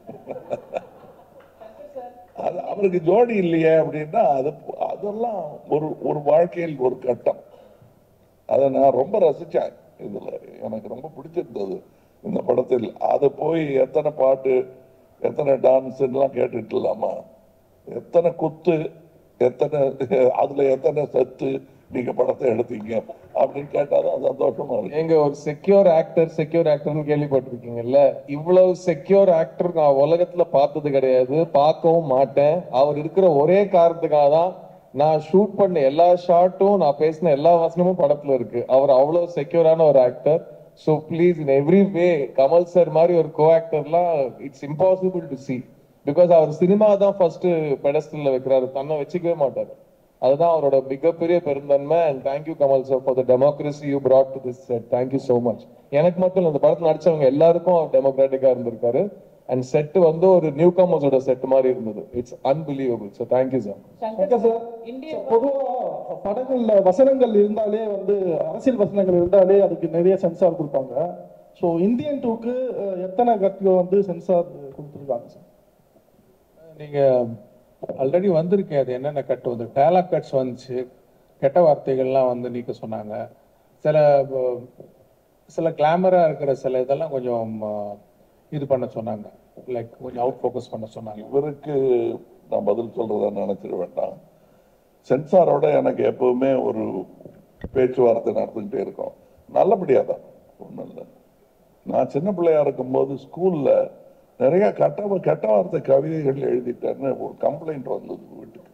அது அவருக்கு ஜோடி இல்லையே அப்படின்னா அது அதெல்லாம் ஒரு ஒரு வாழ்க்கையில் ஒரு கட்டம் அதை நான் ரொம்ப ரசிச்சேன் இதுல எனக்கு ரொம்ப பிடிச்சிருந்தது இந்த படத்தில் அதை போய் எத்தனை பாட்டு எத்தனை டான்ஸ் எல்லாம் கேட்டுட்டு இல்லாமா எத்தனை குத்து எத்தனை அதுல எத்தனை சத்து நீங்க படத்தை எடுத்தீங்க அப்படின்னு கேட்டாதான் சந்தோஷமா இருக்கு எங்க ஒரு செக்யூர் ஆக்டர் செக்யூர் ஆக்டர்னு கேள்விப்பட்டிருக்கீங்கல்ல இவ்வளவு செக்யூர் ஆக்டர் நான் உலகத்துல பார்த்தது கிடையாது பார்க்கவும் மாட்டேன் அவர் இருக்கிற ஒரே காரணத்துக்காக தான் நான் ஷூட் பண்ண எல்லா ஷாட்டும் நான் பேசின எல்லா வசனமும் படத்துல இருக்கு அவர் அவ்வளவு செக்யூரான ஒரு actor so please in every way Kamal sir மாதிரி ஒரு கோ ஆக்டர்லாம் it's impossible to see because அவர் சினிமா தான் ஃபர்ஸ்ட் பெடஸ்டல்ல வைக்கிறாரு தன்னை வச்சுக்கவே மாட்டாரு அதுதான் அவரோட மிகப்பெரிய பெருந்தன்மை and thank you Kamal sir for the democracy you brought to this set thank you so much எனக்கு மட்டும் இல்லை இந்த படத்தில் நடிச்சவங்க எல்லாருக்கும் அவர் டெமோக்ராட்டிக்காக இருந்திருக்காரு அண்ட் செட் வந்து ஒரு நியூ கமர்ஸோட செட் மாதிரி இருந்தது it's unbelievable so thank you sir Shankar sir பொதுவா படங்கள்ல வசனங்கள் இருந்தாலே வந்து அரசியல் வசனங்கள் இருந்தாலே அதுக்கு நிறைய சென்சார் கொடுப்பாங்க ஸோ இந்தியன் டூக்கு எத்தனை கட்டில் வந்து சென்சார் கொடுத்துருக்காங்க சார் நீங்க ஆல்ரெடி வந்திருக்கேன் அது என்னென்ன கட் வந்து டேலாக் கட்ஸ் வந்துச்சு கெட்ட வார்த்தைகள்லாம் வந்து நீக்க சொன்னாங்க சில அஹ், சில கிளாமரா இருக்கிற சில இதெல்லாம் கொஞ்சம் அஹ், இது பண்ண சொன்னாங்க லைக் கொஞ்சம் அவுட் ஃபோக்கஸ் பண்ண சொன்னாங்க இவருக்கு நான் பதில் சொல்றதா நினைச்சிட வேண்டாம் சென்சாரோட எனக்கு எப்பவுமே ஒரு பேச்சுவார்த்தை நடந்துகிட்டே இருக்கும் நல்லபடியா தான் ஒன்றும் இல்லை நான் சின்ன பிள்ளையா இருக்கும்போது ஸ்கூல்ல நிறைய கட்ட கெட்ட வார்த்தை கவிதைகள் எழுதிட்டேன்னு ஒரு கம்ப்ளைண்ட் வந்தது வீட்டுக்கு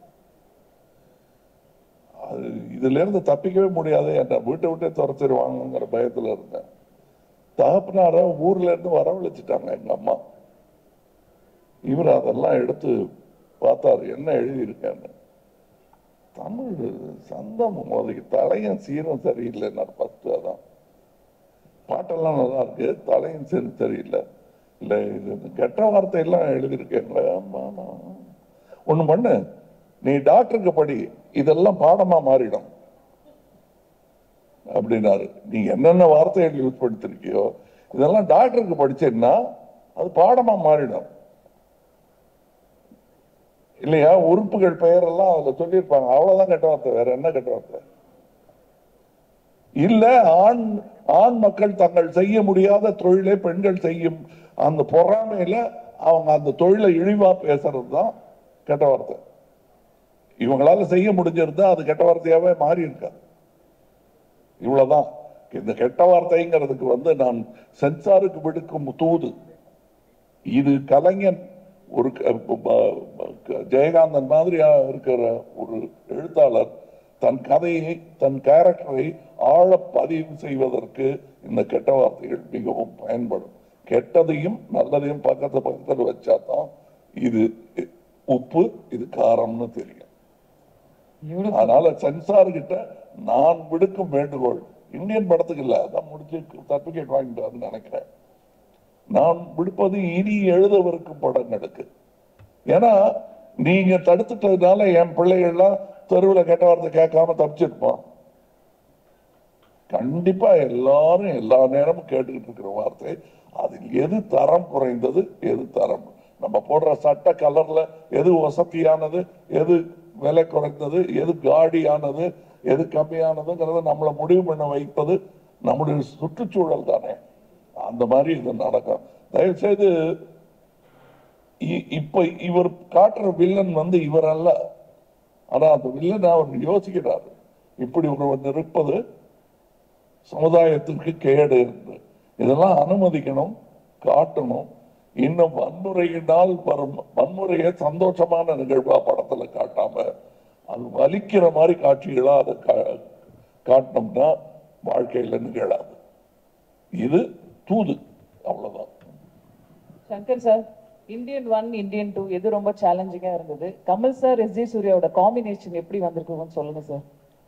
அது இதுல இருந்து தப்பிக்கவே முடியாது என்ன வீட்டை விட்டே துரத்திடுவாங்கங்கிற பயத்துல இருந்தேன் தகப்பனார ஊர்ல இருந்து வரவழைச்சிட்டாங்க எங்க அம்மா இவர் அதெல்லாம் எடுத்து பார்த்தாரு என்ன எழுதியிருக்கேன்னு தமிழ் சந்தம் முதலுக்கு தலையும் சீரும் சரியில்லைன்னாரு ஃபர்ஸ்ட் அதான் பாட்டெல்லாம் நல்லா இருக்கு தலையும் சரி சரியில்லை இல்ல இது இந்த கெட்ட வார்த்தையெல்லாம் எழுதியிருக்கேங்களே ஆமா ஆமா ஒண்ணு பண்ணு நீ டாக்டருக்கு படி இதெல்லாம் பாடமா மாறிடும் அப்படின்னாரு நீ என்னென்ன வார்த்தைகள் யூஸ் படுத்திருக்கியோ இதெல்லாம் டாக்டருக்கு படிச்சேன்னா அது பாடமா மாறிடும் இல்லையா உறுப்புகள் பெயரெல்லாம் அதுல சொல்லியிருப்பாங்க அவ்வளவுதான் கெட்ட வார்த்தை வேற என்ன கெட்ட வார்த்தை இல்ல ஆண் ஆண் மக்கள் தங்கள் செய்ய முடியாத தொழிலை பெண்கள் செய்யும் அந்த பொறாமையில அவங்க அந்த தொழிலை இழிவா பேசுறது தான் கெட்ட வார்த்தை இவங்களால செய்ய முடிஞ்சிருந்தா அது கெட்ட வார்த்தையாவே மாறி இருக்காது இவ்வளவுதான் இந்த கெட்ட வார்த்தைங்கிறதுக்கு வந்து நான் சென்சாருக்கு விடுக்கும் தூது இது கலைஞன் ஒரு க- ப- ப- ஜெயகாந்தன் மாதிரியா இருக்கிற ஒரு எழுத்தாளர் தன் கதையை தன் கேரக்டரை ஆழ பதிவு செய்வதற்கு இந்த கெட்ட வார்த்தைகள் மிகவும் பயன்படும் கெட்டதையும் நல்லதையும் பக்கத்து பக்கத்தில் வச்சாதான் இது உப்பு இது காரம்னு தெரியும் அதனால சென்சார் கிட்ட நான் விடுக்கும் வேண்டுகோள் இந்தியன் படத்துக்கு இல்ல அதான் முடிச்சு சர்டிபிகேட் வாங்கிட்டு நினைக்கிறேன் நான் விடுப்பது இனி எழுதவிருக்கும் படங்களுக்கு ஏன்னா நீங்க தடுத்துட்டதுனால என் பிள்ளைகள்லாம் தெருவில் கெட்ட வார்த்தை கேட்காம தப்பிச்சிருப்பான் கண்டிப்பா எல்லாரும் எல்லா நேரமும் கேட்டுக்கிட்டு இருக்கிற வார்த்தை அதில் எது தரம் குறைந்தது எது தரம் நம்ம போடுற சட்ட கலர்ல எது வசதியானது எது விலை குறைந்தது எது காடியானது எது கம்மியானதுங்கிறத நம்மளை முடிவு பண்ண வைப்பது நம்முடைய சுற்றுச்சூழல் தானே அந்த மாதிரி இது நடக்கும் தயவு செய்து இ- இப்ப இவர் காட்டுற வில்லன் வந்து இவர் அல்ல ஆனா அந்த வில்லன் அவர் யோசிக்கிறார் இப்படி ஒருவன் இருப்பது சமுதாயத்திற்கு கேடு என்று இதெல்லாம் அனுமதிக்கணும் காட்டணும் இன்னும் வன்முறையினால் வரும் வன்முறையை சந்தோஷமான நிகழ்வா படத்துல காட்டாம அது வலிக்கிற மாதிரி காட்சிகளா அதை கா- காட்டினோம்னா வாழ்க்கையில நிகழாது இது தூது அவ்வளவுதான் Shankar sir Indian one Indian two எது ரொம்ப சேலஞ்சிங்கா இருந்தது கமல் சார் எஸ் ஜே சூர்யாவோட காம்பினேஷன் எப்படி வந்திருக்குன்னு சொல்லுங்க சார்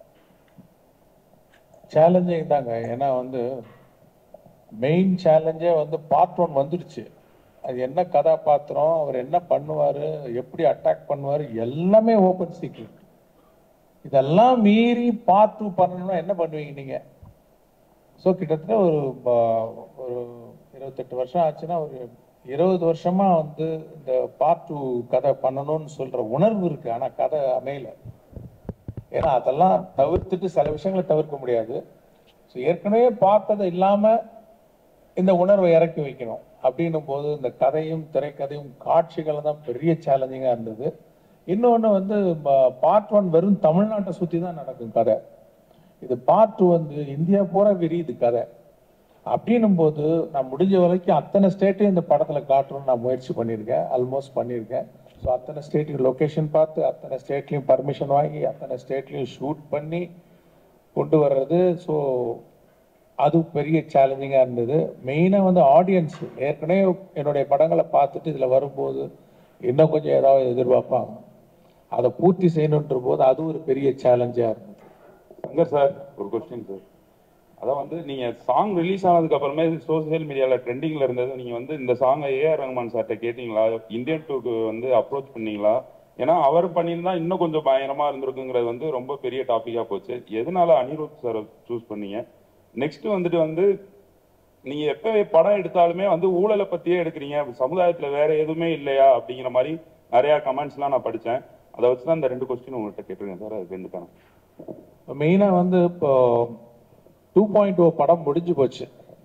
சேலஞ்சிங் தாங்க ஏன்னா வந்து மெயின் சேலஞ்சே வந்து பார்ட் ஒன் வந்துடுச்சு அது என்ன கதாபாத்திரம் அவர் என்ன பண்ணுவாரு எப்படி அட்டாக் பண்ணுவாரு எல்லாமே ஓப்பன் சீக்ரெட் இதெல்லாம் மீறி பார்ட் டூ பண்ணணும்னா என்ன பண்ணுவீங்க நீங்க ஸோ கிட்டத்தட்ட ஒரு ப- ஒரு இருபத்தெட்டு வருஷம் ஆச்சுன்னா ஒரு இருபது வருஷமா வந்து இந்த பார்ட் டூ கதை பண்ணணும்னு சொல்ற உணர்வு இருக்கு ஆனா கதை அமையல ஏன்னா அதெல்லாம் தவிர்த்துட்டு சில விஷயங்களை தவிர்க்க முடியாது ஸோ ஏற்கனவே பார்த்தது இல்லாம இந்த உணர்வை இறக்கி வைக்கணும் அப்படின்னும் போது இந்த கதையும் திரைக்கதையும் காட்சிகள் தான் பெரிய சேலஞ்சிங்கா இருந்தது இன்னொன்று வந்து பார்ட் ஒன் வெறும் தமிழ்நாட்டை சுற்றி தான் நடக்கும் கதை இது பார்ட் டூ வந்து இந்தியா பூரா விரியுது கதை அப்படின்னும் போது நான் முடிஞ்ச வரைக்கும் அத்தனை ஸ்டேட்டையும் இந்த படத்தில் காட்டணும்னு நான் முயற்சி பண்ணியிருக்கேன் ஆல்மோஸ்ட் பண்ணியிருக்கேன் ஸோ அத்தனை ஸ்டேட்டுக்கு லொக்கேஷன் பார்த்து அத்தனை ஸ்டேட்லையும் பர்மிஷன் வாங்கி அத்தனை ஸ்டேட்லையும் ஷூட் பண்ணி கொண்டு வர்றது ஸோ அது பெரிய சேலஞ்சிங்காக இருந்தது மெயினாக வந்து ஆடியன்ஸ் ஏற்கனவே என்னுடைய படங்களை பார்த்துட்டு இதில் வரும்போது இன்னும் கொஞ்சம் ஏதாவது எதிர்பார்ப்பாங்க அதை பூர்த்தி செய்யணுன்ற போது அது ஒரு பெரிய சேலஞ்சாக இருந்தது சங்கர் சார் ஒரு கொஸ்டின் சார் அதான் வந்து நீங்க சாங் ரிலீஸ் ஆனதுக்கு அப்புறமே சோசியல் மீடியால ட்ரெண்டிங்ல இருந்தது நீங்க வந்து இந்த சாங்கை ஏஆர் ரஹ்மான் சார்ட்ட கேட்டீங்களா இந்தியன் டூக்கு வந்து அப்ரோச் பண்ணீங்களா ஏன்னா அவர் பண்ணியிருந்தா இன்னும் கொஞ்சம் பயங்கரமா இருந்திருக்குங்கிறது வந்து ரொம்ப பெரிய டாபிக்கா போச்சு எதனால அனிருத் சார் சூஸ் பண்ணீங்க நெக்ஸ்ட் வந்துட்டு வந்து நீங்க எப்ப படம் எடுத்தாலுமே வந்து ஊழலை பத்தியே எடுக்கிறீங்க சமுதாயத்துல வேற எதுவுமே இல்லையா அப்படிங்கிற மாதிரி நிறைய கமெண்ட்ஸ்லாம் நான் படிச்சேன் அதை வச்சு தான் இந்த ரெண்டு கொஸ்டின் உங்கள்கிட்ட கேட்டிருக்கேன் சார் அது ரெண்டு தானே மெயினாக வந்து இப்போ டூ பாயிண்ட் ஓ படம் முடிஞ்சு போச்சு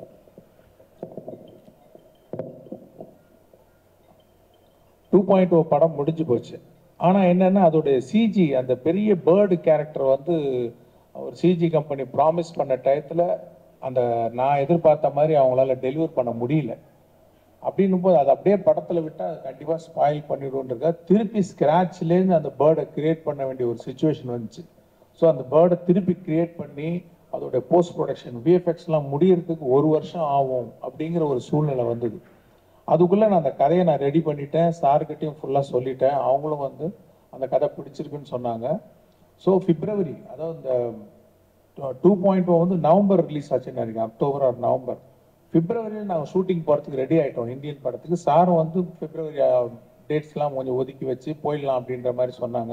டூ பாயிண்ட் ஓ படம் முடிஞ்சு போச்சு ஆனால் என்னன்னா அதோடைய சிஜி அந்த பெரிய பேர்டு கேரக்டர் வந்து ஒரு சிஜி கம்பெனி ப்ராமிஸ் பண்ண டயத்தில் அந்த நான் எதிர்பார்த்த மாதிரி அவங்களால டெலிவர் பண்ண முடியல அப்படின்னும் போது அதை அப்படியே படத்தில் விட்டால் அது கண்டிப்பாக ஸ்பாயில் பண்ணிடுவோன்றதா திருப்பி ஸ்க்ராட்ச்லேருந்து அந்த பேர்டை கிரியேட் பண்ண வேண்டிய ஒரு சுச்சுவேஷன் வந்துச்சு ஸோ அந்த பேர்டை திருப்பி கிரியேட் பண்ணி அதோட போஸ்ட் ப்ரொடக்ஷன் விஎஃப்எக்ஸ்லாம் முடியறதுக்கு ஒரு வருஷம் ஆகும் அப்படிங்கிற ஒரு சூழ்நிலை வந்தது அதுக்குள்ளே நான் அந்த கதையை நான் ரெடி பண்ணிட்டேன் சார்கிட்டையும் ஃபுல்லாக சொல்லிட்டேன் அவங்களும் வந்து அந்த கதை பிடிச்சிருக்குன்னு சொன்னாங்க ஸோ பிப்ரவரி அதாவது இந்த டூ பாயிண்ட் வந்து நவம்பர் ரிலீஸ் ஆச்சுன்னு நினைக்கிறேன் அக்டோபர் ஆர் நவம்பர் பிப்ரவரியில் நாங்கள் ஷூட்டிங் போகிறதுக்கு ரெடி ஆகிட்டோம் இந்தியன் படத்துக்கு சாரும் வந்து பிப்ரவரி டேட்ஸ்லாம் கொஞ்சம் ஒதுக்கி வச்சு போயிடலாம் அப்படின்ற மாதிரி சொன்னாங்க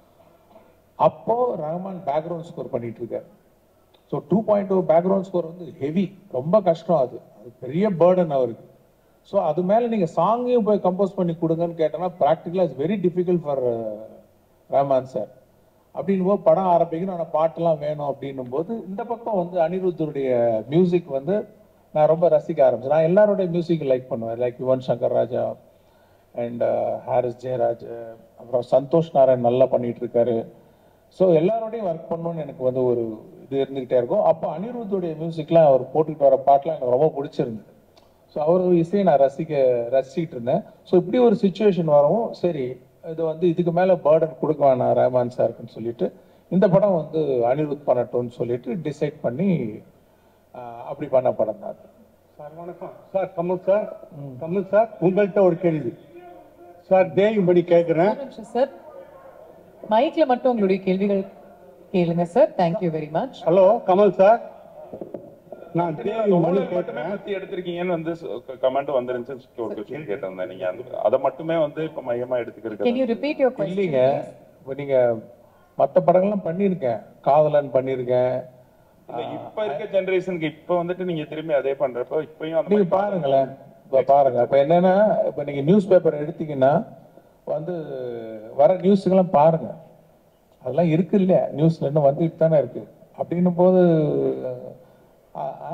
அப்போ ரஹ்மான் பேக்ரவுண்ட் ஸ்கோர் பண்ணிட்டு இருக்காரு so two point two background score வந்து ஹெவி ரொம்ப கஷ்டம் அது அது பெரிய பேர்டன் அவருக்கு ஸோ அது மேலே நீங்கள் சாங்கையும் போய் கம்போஸ் பண்ணி கொடுங்கன்னு கேட்டோன்னா ப்ராக்டிக்கலாக it's very difficult for Rahman sir அப்படின்னும் போது படம் ஆரம்பிக்கணும் ஆனால் பாட்டெல்லாம் வேணும் அப்படின்னும் போது இந்த பக்கம் வந்து அனிருத்தருடைய மியூசிக் வந்து நான் ரொம்ப ரசிக்க ஆரம்பிச்சேன் நான் எல்லாருடைய மியூசிக் லைக் பண்ணுவேன் லைக் யுவன் சங்கர் ராஜா அண்ட் ஹாரிஸ் ஜெயராஜ் அப்புறம் சந்தோஷ் நாராயண் நல்லா பண்ணிட்டு இருக்காரு ஸோ எல்லாரோடையும் ஒர்க் பண்ணணும்னு எனக்கு வந்து ஒரு இது இருந்துகிட்டே இருக்கும் அப்போ அனிருத்துடைய மியூசிக்லாம் அவர் போட்டுக்கிட்டு வர பாட்டெலாம் எனக்கு ரொம்ப பிடிச்சிருந்தது ஸோ அவர் இசையை நான் ரசிக்க ரசிச்சிட்டு இருந்தேன் ஸோ இப்படி ஒரு சுச்சுவேஷன் வரவும் சரி இது வந்து இதுக்கு மேலே பேர்டன் கொடுக்க வேணாம் ரஹ்மான் சாருக்குன்னு சொல்லிட்டு இந்த படம் வந்து அனிருத் பண்ணட்டும்னு சொல்லிட்டு டிசைட் பண்ணி ஆஹ், அப்படி பண்ண படம் தான் அது. சார் வணக்கம் sir Kamal sir Kamal sir உங்கள்கிட்ட ஒரு கேள்வி சார் தேவிபடி கேட்குறேன் சார் மைக்ல மட்டும் உங்களுடைய கேள்விகள் கேளுங்க sir thank you very much hello Kamal sir நான் தேவி மணி ஊழல் மட்டுமே கேட்குறேன் பத்தி எடுத்திருக்கீங்கன்னு வந்து கமெண்ட் வந்துருந்துச்சு ஒரு கொஸ்டின் கேட்டிருந்தேன் நீங்க அந்த- அதை மட்டுமே வந்து இப்ப மையமா கேன் யூ எடுத்துக்கிறது ரிப்பீட் யுவர் இல்லைங்க இப்போ நீங்க மற்ற படங்கள்லாம் பண்ணியிருக்கேன் காதலன் பண்ணியிருக்கேன் இல்ல, இப்ப இருக்க ஜெனரேஷனுக்கு இப்ப வந்துட்டு நீங்க திரும்பி அதே பண்றப்ப இப்பயும் அந்த நீங்க மாதிரி பாருங்களேன் இப்போ பாருங்க இப்போ என்னன்னா இப்போ நீங்க நியூஸ் பேப்பர் எடுத்தீங்கன்னா வந்து வர நியூஸுக்கெல்லாம் பாருங்க அதெல்லாம் இருக்கு இல்லையா நியூஸ்ல இன்னும் வந்துட்டு தானே இருக்கு அப்படின்னும் போது ஆ, ஆ?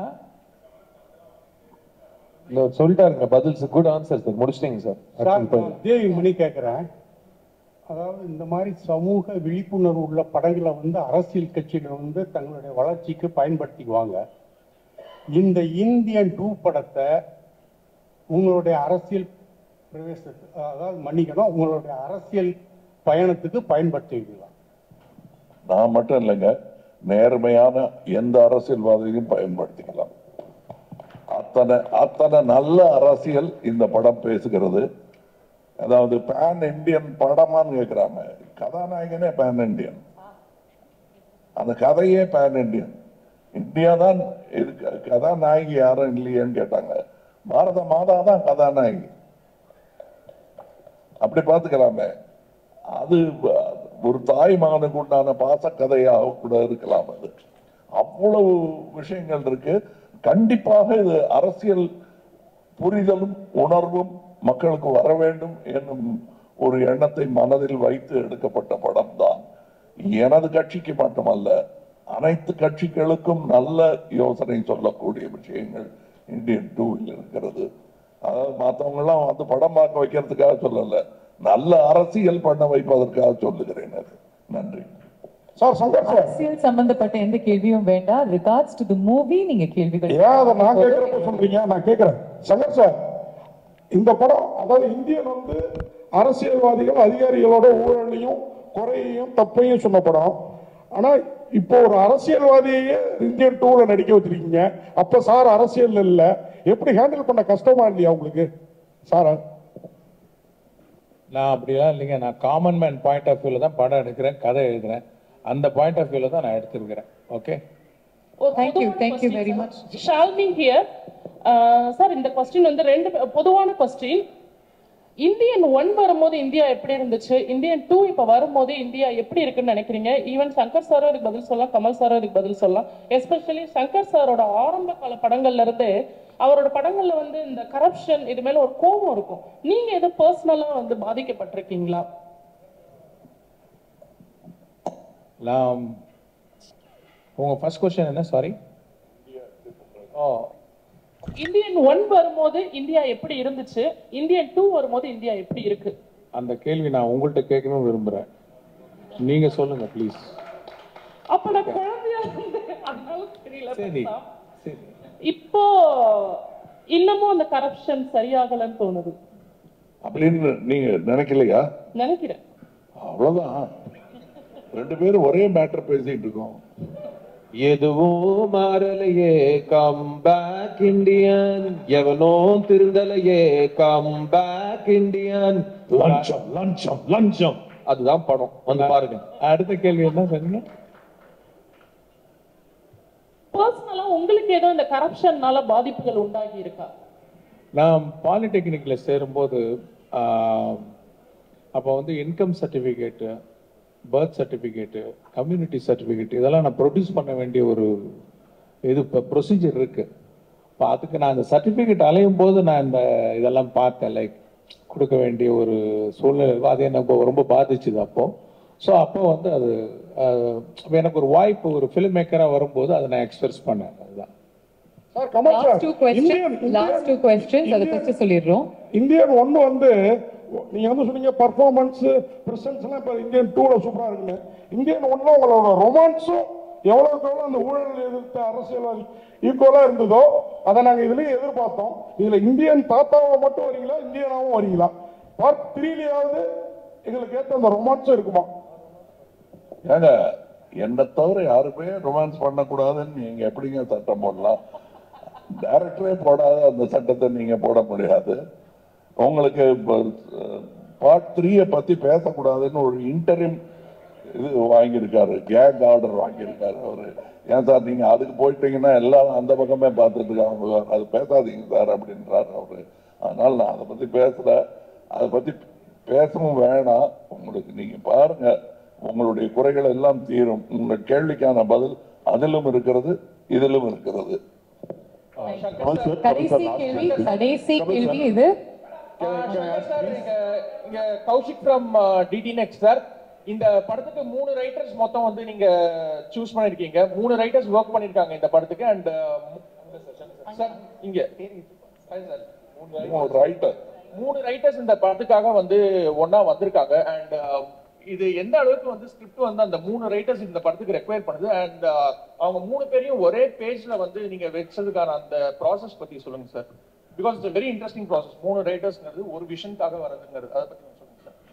இல்ல சொல்லிட்டாருங்க பதில் குட் ஆன்சர் சார் முடிச்சிட்டீங்க சார் சார் நான் தேவி மணி கேட்குறேன் அதாவது இந்த மாதிரி சமூக விழிப்புணர்வு உள்ள படங்களை வந்து அரசியல் கட்சிகள் வந்து தங்களுடைய வளர்ச்சிக்கு பயன்படுத்திக்குவாங்க இந்த இந்தியன் டூ படத்தை உங்களுடைய அரசியல் பிரவேசத்துக்கு அதாவது மன்னிக்கணும் உங்களுடைய அரசியல் பயணத்துக்கு பயன்படுத்துவீங்களா நான் மட்டும் இல்லைங்க நேர்மையான எந்த அரசியல்வாதியையும் பயன்படுத்திக்கலாம் அத்தனை அத்தனை நல்ல அரசியல் இந்த படம் பேசுகிறது அதாவது பேன் இந்தியன் படமான்னு கேட்கிறாங்க கதாநாயகனே பேன் இந்தியன் அந்த கதையே பேன் இந்தியன் இந்தியா தான் இருக்கு கதாநாயகி யாரும் இல்லையேன்னு கேட்டாங்க பாரத மாதா தான் கதாநாயகி அப்படி பார்த்துக்கலாமே அது ஒரு தாய் மகனுக்கு உண்டான பாசக்கதையாக கூட இருக்கலாம் அது அவ்வளவு விஷயங்கள் இருக்கு கண்டிப்பாக இது அரசியல் புரிதலும் உணர்வும் மக்களுக்கு வர வேண்டும் என்னும் ஒரு எண்ணத்தை மனதில் வைத்து எடுக்கப்பட்ட படம் தான் எனது கட்சிக்கு மட்டுமல்ல அனைத்து கட்சிகளுக்கும் நல்ல யோசனை சொல்லக்கூடிய விஷயங்கள் இந்தியன் டூவில் இருக்கிறது அதாவது மற்றவங்க எல்லாம் வந்து படம் பார்க்க வைக்கிறதுக்காக சொல்லல நல்ல அரசியல் பண்ண வைப்பதற்காக சொல்லுகிறேன் அது நன்றி சார் சங்கர் சார் அரசியல் சம்பந்தப்பட்ட எந்த கேள்வியும் வேண்டாம் ரிகார்ட்ஸ் டு தி மூவி நீங்க கேள்விகள் ஏன் அதை நான் கேட்கிறப்ப சொல்றீங்க நான் கேட்கிறேன் சங்கர் சார் இந்த படம் அதாவது இந்தியன் வந்து அரசியல்வாதிகள் அதிகாரிகளோட ஊழலையும் குறையையும் தப்பையும் சொன்ன படம் ஆனா இப்போ ஒரு அரசியல்வாதியே இந்தியன் டூல நடிக்க வச்சிருக்கீங்க அப்ப சார் அரசியல் இல்ல எப்படி ஹேண்டில் பண்ண கஷ்டமா இல்லையா உங்களுக்கு சாரா நான் அப்படிலாம் இல்லைங்க நான் காமன் மேன் பாயிண்ட் ஆஃப் வியூவில் தான் படம் எடுக்கிறேன் கதை எழுதுறேன் அந்த பாயிண்ட் ஆஃப் வியூவில் தான் நான் எடுத்திருக்கிறேன் okay Thank you, thank you very much. Shalini here. Uh, sir இந்த கொஸ்டின் வந்து ரெண்டு பே- பொதுவான கொஸ்டின் இந்தியன் ஒன் வரும்போது இந்தியா எப்படி இருந்துச்சு இந்தியன் டூ இப்போ வரும்போது இந்தியா எப்படி இருக்குன்னு நினைக்கிறீங்க ஈவன் சங்கர் சாரும் இதுக்கு பதில் சொல்லலாம் கமல் சாரும் இதுக்கு பதில் சொல்லலாம் எஸ்பெஷலி சங்கர் சாரோட ஆரம்ப கால படங்கள்ல இருந்து அவரோட படங்கள்ல வந்து இந்த கரப்ஷன் இது மேல ஒரு கோபம் இருக்கும் நீங்க எது பர்சனலா வந்து பாதிக்கப்பட்டிருக்கீங்களா நான் உங்கள் ஃபர்ஸ்ட் கொஸ்டின் என்ன சாரி ஓ இந்தியன் ஒன் வரும்போது இந்தியா எப்படி இருந்துச்சு இந்தியன் டூ வரும்போது இந்தியா எப்படி இருக்கு அந்த கேள்வி நான் உங்கள்கிட்ட கேட்கணும்னு விரும்புகிறேன் நீங்கள் சொல்லுங்கள் ப்ளீஸ் அப்ப நான் குழந்தையா இருந்தேன் அதனால தெரியல சரி பெருசா. சரி இப்போ இன்னமும் அந்த கரப்ஷன் சரியாகலன்னு தோணுது அப்படின்னு நீங்க நினைக்கலையா நினைக்கிறேன் அவ்வளவுதான் ரெண்டு பேரும் ஒரே மேட்டர் பேசிட்டு இருக்கோம் எதுவும் மாறலையே கம் பேக் இண்டியன் எவனோ திருந்தலையே கம் பேக் இண்டியன் லஞ்சம் லஞ்சம் லஞ்சம் அதுதான் படம் வந்து பாருங்க அடுத்த கேள்வி என்ன சொன்னீங்க பர்சனலா உங்களுக்கு ஏதோ இந்த கரப்ஷன்னால பாதிப்புகள் உண்டாகி இருக்கா நான் பாலிடெக்னிக்கில் சேரும்போது அப்போ வந்து income certificate birth certificate community certificate இதெல்லாம் நான் ப்ரொடியூஸ் பண்ண வேண்டிய ஒரு இது இப்போ ப்ரொசீஜர் இருக்கு இப்போ அதுக்கு நான் அந்த சர்டிஃபிகேட் அலையும் போது நான் இந்த இதெல்லாம் பார்த்தேன் லைக் கொடுக்க வேண்டிய ஒரு சூழ்நிலை இருக்கும். அது எனக்கு ரொம்ப பாதிச்சுது அப்போ ஸோ அப்போ வந்து அது அஹ், எனக்கு ஒரு வாய்ப்பு ஒரு ஃபிலிம் மேக்கராக வரும்போது அதை நான் எக்ஸ்பிரஸ் பண்ணேன் அதுதான் sir Kamal last sir two question last two questions அதை ஃபர்ஸ்ட் சொல்லிடுறோம் இந்தியன் ஒன்று வந்து நீங்க வந்து சொன்னீங்க பர்ஃபார்மன்ஸ் பிரசன்ஸ் எல்லாம் இப்போ இந்தியன் டூல சூப்பரா இருக்குன்னு இந்தியன் ஒன்ல உங்களோட ரொமான்ஸும் எவ்வளவுக்கு எவ்வளவு அந்த ஊழல் எதிர்த்த அரசியல்வாதி ஈக்குவலா இருந்ததோ அதை நாங்க இதுலயும் எதிர்பார்த்தோம் இதுல இந்தியன் தாத்தாவை மட்டும் வரீங்களா இந்தியனாவும் வரீங்களா பார்ட் த்ரீலயாவது எங்களுக்கு ஏற்ற அந்த ரொமான்ஸும் இருக்குமா ஏங்க என்னை தவிர யாருமே ரொமான்ஸ் பண்ணக்கூடாதுன்னு நீங்க எப்படிங்க சட்டம் போடலாம் டைரக்டரே போடாத அந்த சட்டத்தை நீங்க போட முடியாது உங்களுக்கு பார்ட் த்ரீயை பத்தி பேசக்கூடாதுன்னு ஒரு இன்டரிம் இது வாங்கியிருக்காரு கேக் ஆர்டர் வாங்கியிருக்காரு அவரு ஏன் சார் நீங்க அதுக்கு போயிட்டீங்கன்னா எல்லாரும் அந்த பக்கமே பார்த்துட்டு இருக்காங்க அது பேசாதீங்க சார் அப்படின்றாரு அவரு அதனால நான் அதை பத்தி பேசல அதை பத்தி பேசவும் வேணாம் உங்களுக்கு நீங்க பாருங்க உங்களுடைய குறைகள் எல்லாம் தீரும் உங்க கேள்விக்கான பதில் அதிலும் இருக்கிறது இதிலும் இருக்கிறது கடைசி கேள்வி கடைசி கேள்வி இது சார் இங்க இங்க Kaushik from DD next sir இந்த படத்துக்கு மூணு ரைட்டர்ஸ் மொத்தம் வந்து நீங்க சூஸ் பண்ணிருக்கீங்க மூணு ரைட்டர்ஸ் ஒர்க் பண்ணிருக்காங்க இந்த படத்துக்கு அண்ட் சார் இங்க சார் மூணு ரைட்டர் மூணு ரைட்டர்ஸ் இந்த படத்துக்காக வந்து ஒண்ணா வந்திருக்காங்க அண்ட் இது எந்த அளவுக்கு வந்து ஸ்கிரிப்ட் வந்து அந்த மூணு ரைட்டர்ஸ் இந்த படத்துக்கு ரெக்வயர் பண்ணுது அண்ட் அவங்க மூணு பேரையும் ஒரே பேஜ்ல வந்து நீங்க வச்சதுக்கான அந்த ப்ராசஸ் பத்தி சொல்லுங்க sir because it's very interesting process மூணு ரைட்டர்ஸ்ங்கிறது ஒரு விஷனுக்காக வரதுங்கிறது அதை பத்தி கொஞ்சம் சொல்லுங்க சார்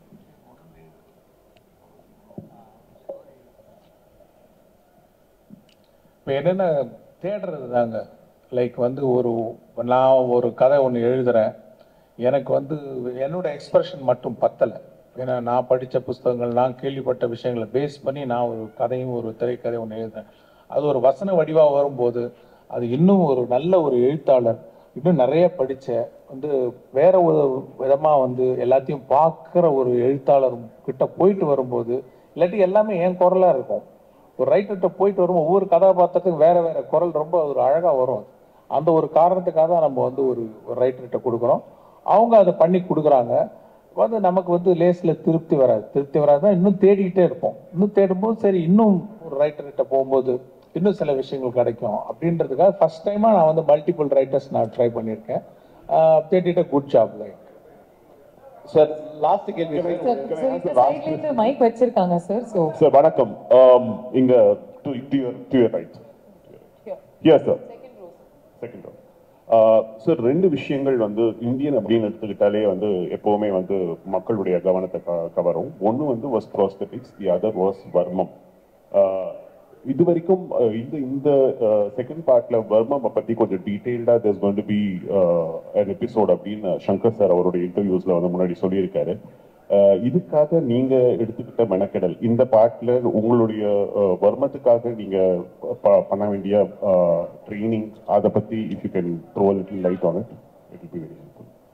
இப்போ என்னென்ன தேடுறது தாங்க லைக் வந்து ஒரு நான் ஒரு கதை ஒன்று எழுதுறேன் எனக்கு வந்து என்னோட எக்ஸ்பிரஷன் மட்டும் பத்தலை ஏன்னா நான் படித்த புஸ்தகங்கள் நான் கேள்விப்பட்ட விஷயங்களை பேஸ் பண்ணி நான் ஒரு கதையும் ஒரு திரைக்கதை ஒன்று எழுதுறேன் அது ஒரு வசன வடிவாக வரும்போது அது இன்னும் ஒரு நல்ல ஒரு எழுத்தாளர் இன்னும் நிறைய படிச்ச வந்து வேற ஒரு விதமாக வந்து எல்லாத்தையும் பார்க்குற ஒரு எழுத்தாளர் கிட்ட போயிட்டு வரும்போது இல்லாட்டி எல்லாமே என் குரலாக இருக்கும் ஒரு ரைட்டர்கிட்ட போயிட்டு வரும் ஒவ்வொரு கதாபாத்திரத்துக்கும் வேற வேற குரல் ரொம்ப ஒரு அழகா வரும் அந்த ஒரு காரணத்துக்காக தான் நம்ம வந்து ஒரு ரைட்டர்கிட்ட கொடுக்குறோம் அவங்க அதை பண்ணி கொடுக்குறாங்க வந்து நமக்கு வந்து லேஸ்ல திருப்தி வராது திருப்தி வராதுன்னா இன்னும் தேடிக்கிட்டே இருப்போம் இன்னும் தேடும்போது சரி இன்னும் ஒரு ரைட்டர்கிட்ட போகும்போது இன்னும் சில விஷயங்கள் கிடைக்கும் அப்படின்றதுக்காக ஃபர்ஸ்ட் டைமா நான் வந்து மல்டிபிள் ரைட்டர்ஸ் நான் ட்ரை பண்ணியிருக்கேன் தேடிட்ட good job like sir last கேள்வி சைட்ல இருந்து மைக் வச்சிருக்காங்க சார் சோ சார் வணக்கம் Um, இங்க to to your to your right yes sir second row sir ரெண்டு விஷயங்கள் வந்து இந்தியன் அப்படின்னு எடுத்துக்கிட்டாலே வந்து எப்பவுமே வந்து மக்களுடைய கவனத்தை க- கவரும் ஒன்று வந்து was prosthetics the other was வர்மம் இது வரைக்கும் அஹ், இந்த இந்த செகண்ட் பார்ட்ல வர்மா பத்தி கொஞ்சம் டீடைல்டா there's going to be uh, an episode அப்படின்னு சங்கர் சார் அவருடைய இன்டர்வியூஸ்ல வந்து முன்னாடி சொல்லியிருக்காரு அஹ், இதுக்காக நீங்க எடுத்துக்கிட்ட மெனக்கெடல் இந்த பார்ட்ல உங்களுடைய அஹ், வர்மத்துக்காக நீங்க ப- பண்ண வேண்டிய ட்ரைனிங் அதை பத்தி if you can throw little light on it it be very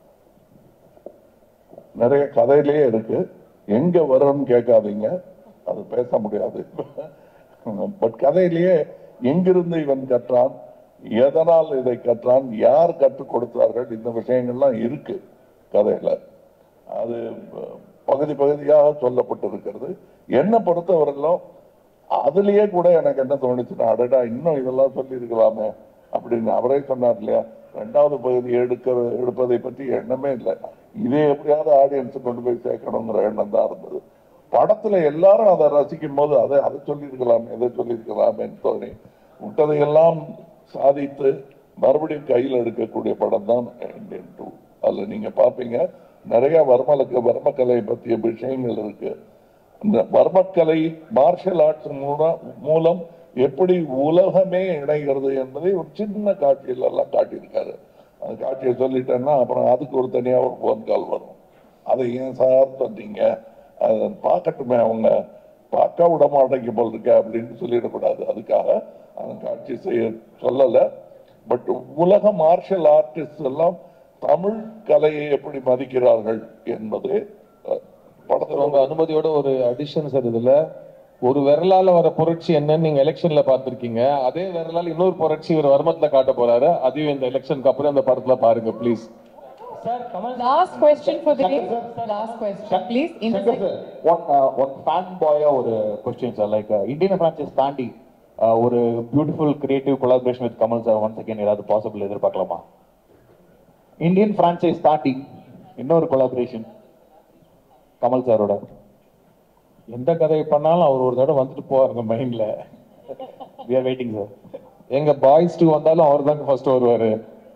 நிறைய கதையிலேயே இருக்கு எங்க வரும்னு கேட்காதீங்க அது பேச முடியாது பட் கதையிலேயே எங்கிருந்து இவன் கற்றான் எதனால் இதை கற்றான் யார் கற்றுக் கொடுத்தார்கள் இந்த விஷயங்கள்லாம் இருக்கு கதையில அது அஹ், பகுதி பகுதியாக சொல்லப்பட்டிருக்கிறது என்னை பொறுத்தவரையிலும் அதுலயே கூட எனக்கு என்ன தோணுச்சுன்னா அடடா இன்னும் இதெல்லாம் சொல்லி இருக்கலாமே அப்படின்னு அவரே சொன்னார் இல்லையா ரெண்டாவது பகுதி எடுக்க எடுப்பதை பற்றி எண்ணமே இல்லை இதே எப்படியாவது ஆடியன்ஸ் கொண்டு போய் சேர்க்கணுங்கிற எண்ணம் தான் இருந்தது படத்துல எல்லாரும் அதை ரசிக்கும் போது அதை அதை சொல்லியிருக்கலாமே இதை சொல்லியிருக்கலாமேன்னு தோணி விட்டதையெல்லாம் சாதித்து மறுபடியும் கையில் எடுக்கக்கூடிய படம் தான் இந்தியன் டூ அதுல நீங்க பார்ப்பீங்க நிறைய வர்மலுக்கு வர்மக்கலை பற்றிய விஷயங்கள் இருக்கு இந்த வர்மக்கலை மார்ஷல் ஆர்ட்ஸ் மூலம் மூலம் எப்படி உலகமே இணைகிறது என்பதை ஒரு சின்ன காட்சியில எல்லாம் காட்டியிருக்காரு அந்த காட்சியை சொல்லிட்டேன்னா அப்புறம் அதுக்கு ஒரு தனியா ஒரு போன் கால் வரும் அதை ஏன் சார் சொன்னீங்க அதை பார்க்கட்டுமே அவங்க பார்க்க விட மாட்டேங்க போல் இருக்க அப்படின்னு சொல்லிடக்கூடாது அதுக்காக அந்த காட்சி செய்ய சொல்லலை பட் உலக மார்ஷல் ஆர்டிஸ்ட் எல்லாம் தமிழ் கலையை எப்படி மதிக்கிறார்கள் என்பது அஹ், படத்துல உங்க அனுமதியோட ஒரு அடிஷன் சார் இதுல ஒரு விரலால வர புரட்சி என்னன்னு நீங்க எலெக்ஷன்ல பார்த்திருக்கீங்க அதே விரலால இன்னொரு புரட்சி ஒரு வர்மத்துல காட்ட போறாரு அதையும் இந்த எலெக்ஷனுக்கு அப்புறம் இந்த படத்துல பாருங்க please Last question for the day. Last question, please. In the Shankar sir one one fan பாயா ஒரு question sir like Indian franchises தாண்டி uh, ஒரு beautiful creative collaboration with Kamal sir one second ஏதாவது பாசிபிள் எதிர்பார்க்கலாமா இந்தியன் பிரான்ச்சைஸ் தாண்டி இன்னொரு கொலாபரேஷன் கமல் சாரோட எந்த கதை பண்ணாலும் அவர் ஒரு தடவை வந்துட்டு போவாருங்க மைண்ட்ல வி ஆர் வெயிட்டிங் சார் எங்க பாய்ஸ் டூ வந்தாலும் அவர் தாங்க ஃபர்ஸ்ட் வருவாரு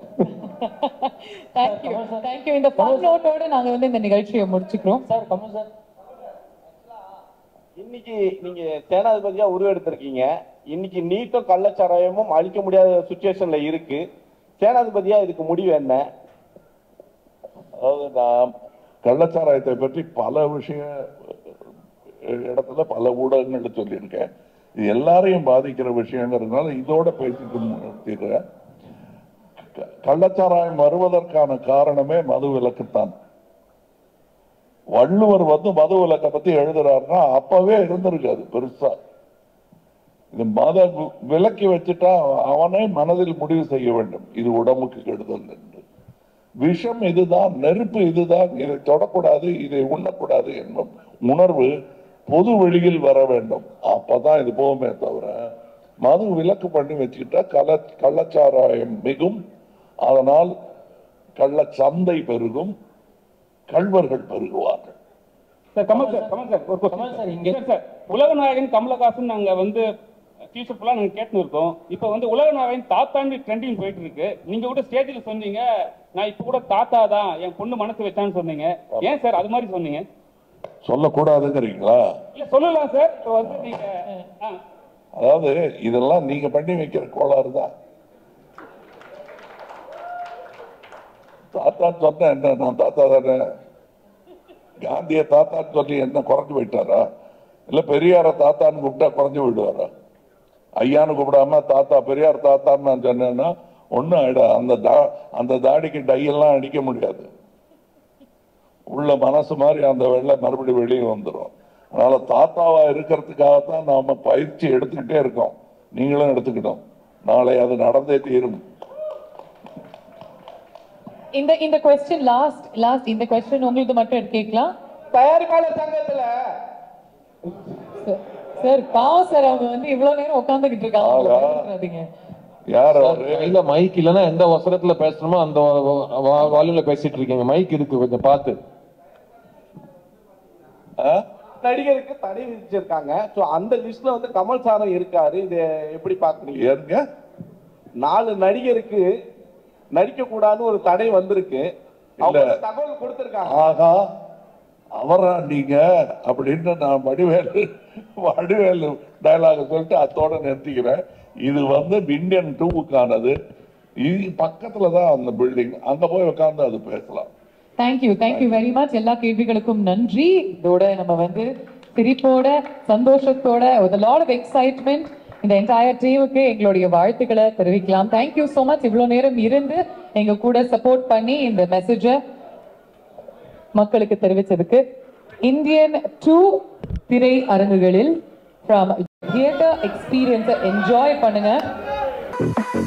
Thank you. Thank you. இந்த fun note ஓட நாங்க வந்து இந்த நிகழ்ச்சியை முடிச்சுக்கிறோம். சார் கமல் சார் இன்னைக்கு நீங்க சேனாதிபதியா உருவெடுத்திருக்கீங்க இன்னைக்கு நீட்டும் கள்ளச்சாராயமும் அழிக்க முடியாத சுச்சுவேஷன்ல இருக்கு சேனாதிபதியா இதுக்கு முடிவு என்ன அதாவது நான் கள்ளச்சாராயத்தை பற்றி பல விஷய இடத்துல பல ஊடகங்கள்ல சொல்லியிருக்கேன் இது எல்லாரையும் பாதிக்கிற விஷயங்கிறதுனால இதோட பேசிட்டு நிறுத்திடுறேன் க- கள்ளச்சாராயம் வருவதற்கான காரணமே மது விலக்குத்தான் வள்ளுவர் வந்து மது விலக்கை பத்தி எழுதுறாருன்னா அப்பவே இருந்திருக்காது பெருசா இது மத வி- விலக்கி வச்சுட்டா அவனே மனதில் முடிவு செய்ய வேண்டும் இது உடம்புக்கு கெடுதல் என்று விஷம் இதுதான் நெருப்பு இதுதான் இதை தொடக்கூடாது இதை உண்ணக்கூடாது என்னும் உணர்வு பொது வெளியில் வர வேண்டும் அப்பதான் இது போகுமே தவிர மது விலக்கு பண்ணி வச்சுக்கிட்டா கள்ள கள்ளச்சாராயம் மிகும் அதனால் கள்ளச்சந்தை பெருகும் கள்வர்கள் பெருகுவார்கள் sir Kamal sir Kamal sir ஒரு கொஸ்டின் சார் இங்க சார் உலகநாயகன் கமலஹாசன் நாங்க வந்து டீச்சர் ஃபுல்லா நாங்க கேட்டுன்னு இருக்கோம் இப்போ வந்து உலகநாயகன் தாத்தாண்டு ட்ரெண்டிங் போயிட்டு இருக்கு நீங்க கூட ஸ்டேஜில் சொன்னீங்க நான் இப்போ கூட தாத்தா தான் என் பொண்ணு மனசு வச்சான்னு சொன்னீங்க ஏன் சார் அது மாதிரி சொன்னீங்க சொல்லக்கூடாதுங்கிறீங்களா இல்ல சொல்லலாம் சார் இப்போ வந்து நீங்க ஆ, அதாவது இதெல்லாம் நீங்க பண்ணி வைக்கிற கோளாறு தான் தாத்தா சொன்ன என்ன நான் தாத்தா தானே காந்திய தாத்தான்னு சொல்லி என்ன குறைஞ்சு போயிட்டாரா இல்ல பெரியார தாத்தான்னு கூப்பிட்டா குறைஞ்சு போயிடுவாரா ஐயான்னு கூப்பிடாம தாத்தா பெரியார் தாத்தான்னு நான் சொன்னேன்னா ஒண்ணும் ஆயிடா அந்த தா- அந்த தாடிக்கு டையெல்லாம் அடிக்க முடியாது உள்ள மனசு மாதிரி அந்த வெள்ளை மறுபடியும் வெளியே வந்துடும் அதனால தாத்தாவா இருக்கிறதுக்காகத்தான் நாம பயிற்சி எடுத்துக்கிட்டே இருக்கோம் நீங்களும் எடுத்துக்கிட்டோம் நாளை அது நடந்தே தீரும் இந்த இந்த கொஸ்டின் லாஸ்ட் லாஸ்ட் இந்த கொஸ்டின் உங்களுக்கு மட்டும் கேட்கலாம் தயாரிப்பாளர் சங்கத்துல சார் பாவம் சார் அவங்க வந்து இவ்வளவு நேரம் உட்கார்ந்துகிட்டு இருக்காங்க அவங்கள ஆகா. பயன்படுத்தாதீங்க. யார் இல்ல மைக் இல்லைன்னா எந்த வசனத்துல பேசணுமோ அந்த வால்யூம்ல பேசிட்டு இருக்கீங்க மைக் இருக்கு கொஞ்சம் பார்த்து நடிகருக்கு தடை விதிச்சிருக்காங்க சோ அந்த லிஸ்ட்ல வந்து கமல் சாரும் இருக்காரு இது எப்படி பாக்குறீங்க ஏங்க நாலு நடிகருக்கு நடிக்க கூடாதுன்னு ஒரு தடை வந்திருக்கு அவங்க இல்ல. ஒரு தகவல் கொடுத்திருக்காங்க ஆகா அவரா நீங்க அப்படின்னு நான் வடிவேலு வடிவேலு டயலாக் சொல்லிட்டு அத்தோட நிறுத்திக்கிறேன் இது வந்து இந்தியன் டூவுக்கானது இது பக்கத்துல தான் அந்த பில்டிங் அங்க போய் உட்கார்ந்து அது பேசலாம் தேங்க்யூ தேங்க்யூ வெரி மச் எல்லா கேள்விகளுக்கும் நன்றி இதோட நம்ம வந்து சிரிப்போட சந்தோஷத்தோட ஒரு லாட் ஆஃப் எக்ஸைட்மெண்ட் இந்த என்டையர் டீமுக்கு எங்களுடைய வாழ்த்துக்களை தெரிவிக்கலாம் தேங்க்யூ so மச் இவ்வளோ நேரம் இருந்து எங்க கூட சப்போர்ட் பண்ணி இந்த மெசேஜை மக்களுக்கு தெரிவிச்சதுக்கு இந்தியன் டூ திரை அரங்குகளில் ஃப்ரம் தியேட்டர் எக்ஸ்பீரியன்ஸை என்ஜாய் பண்ணுங்க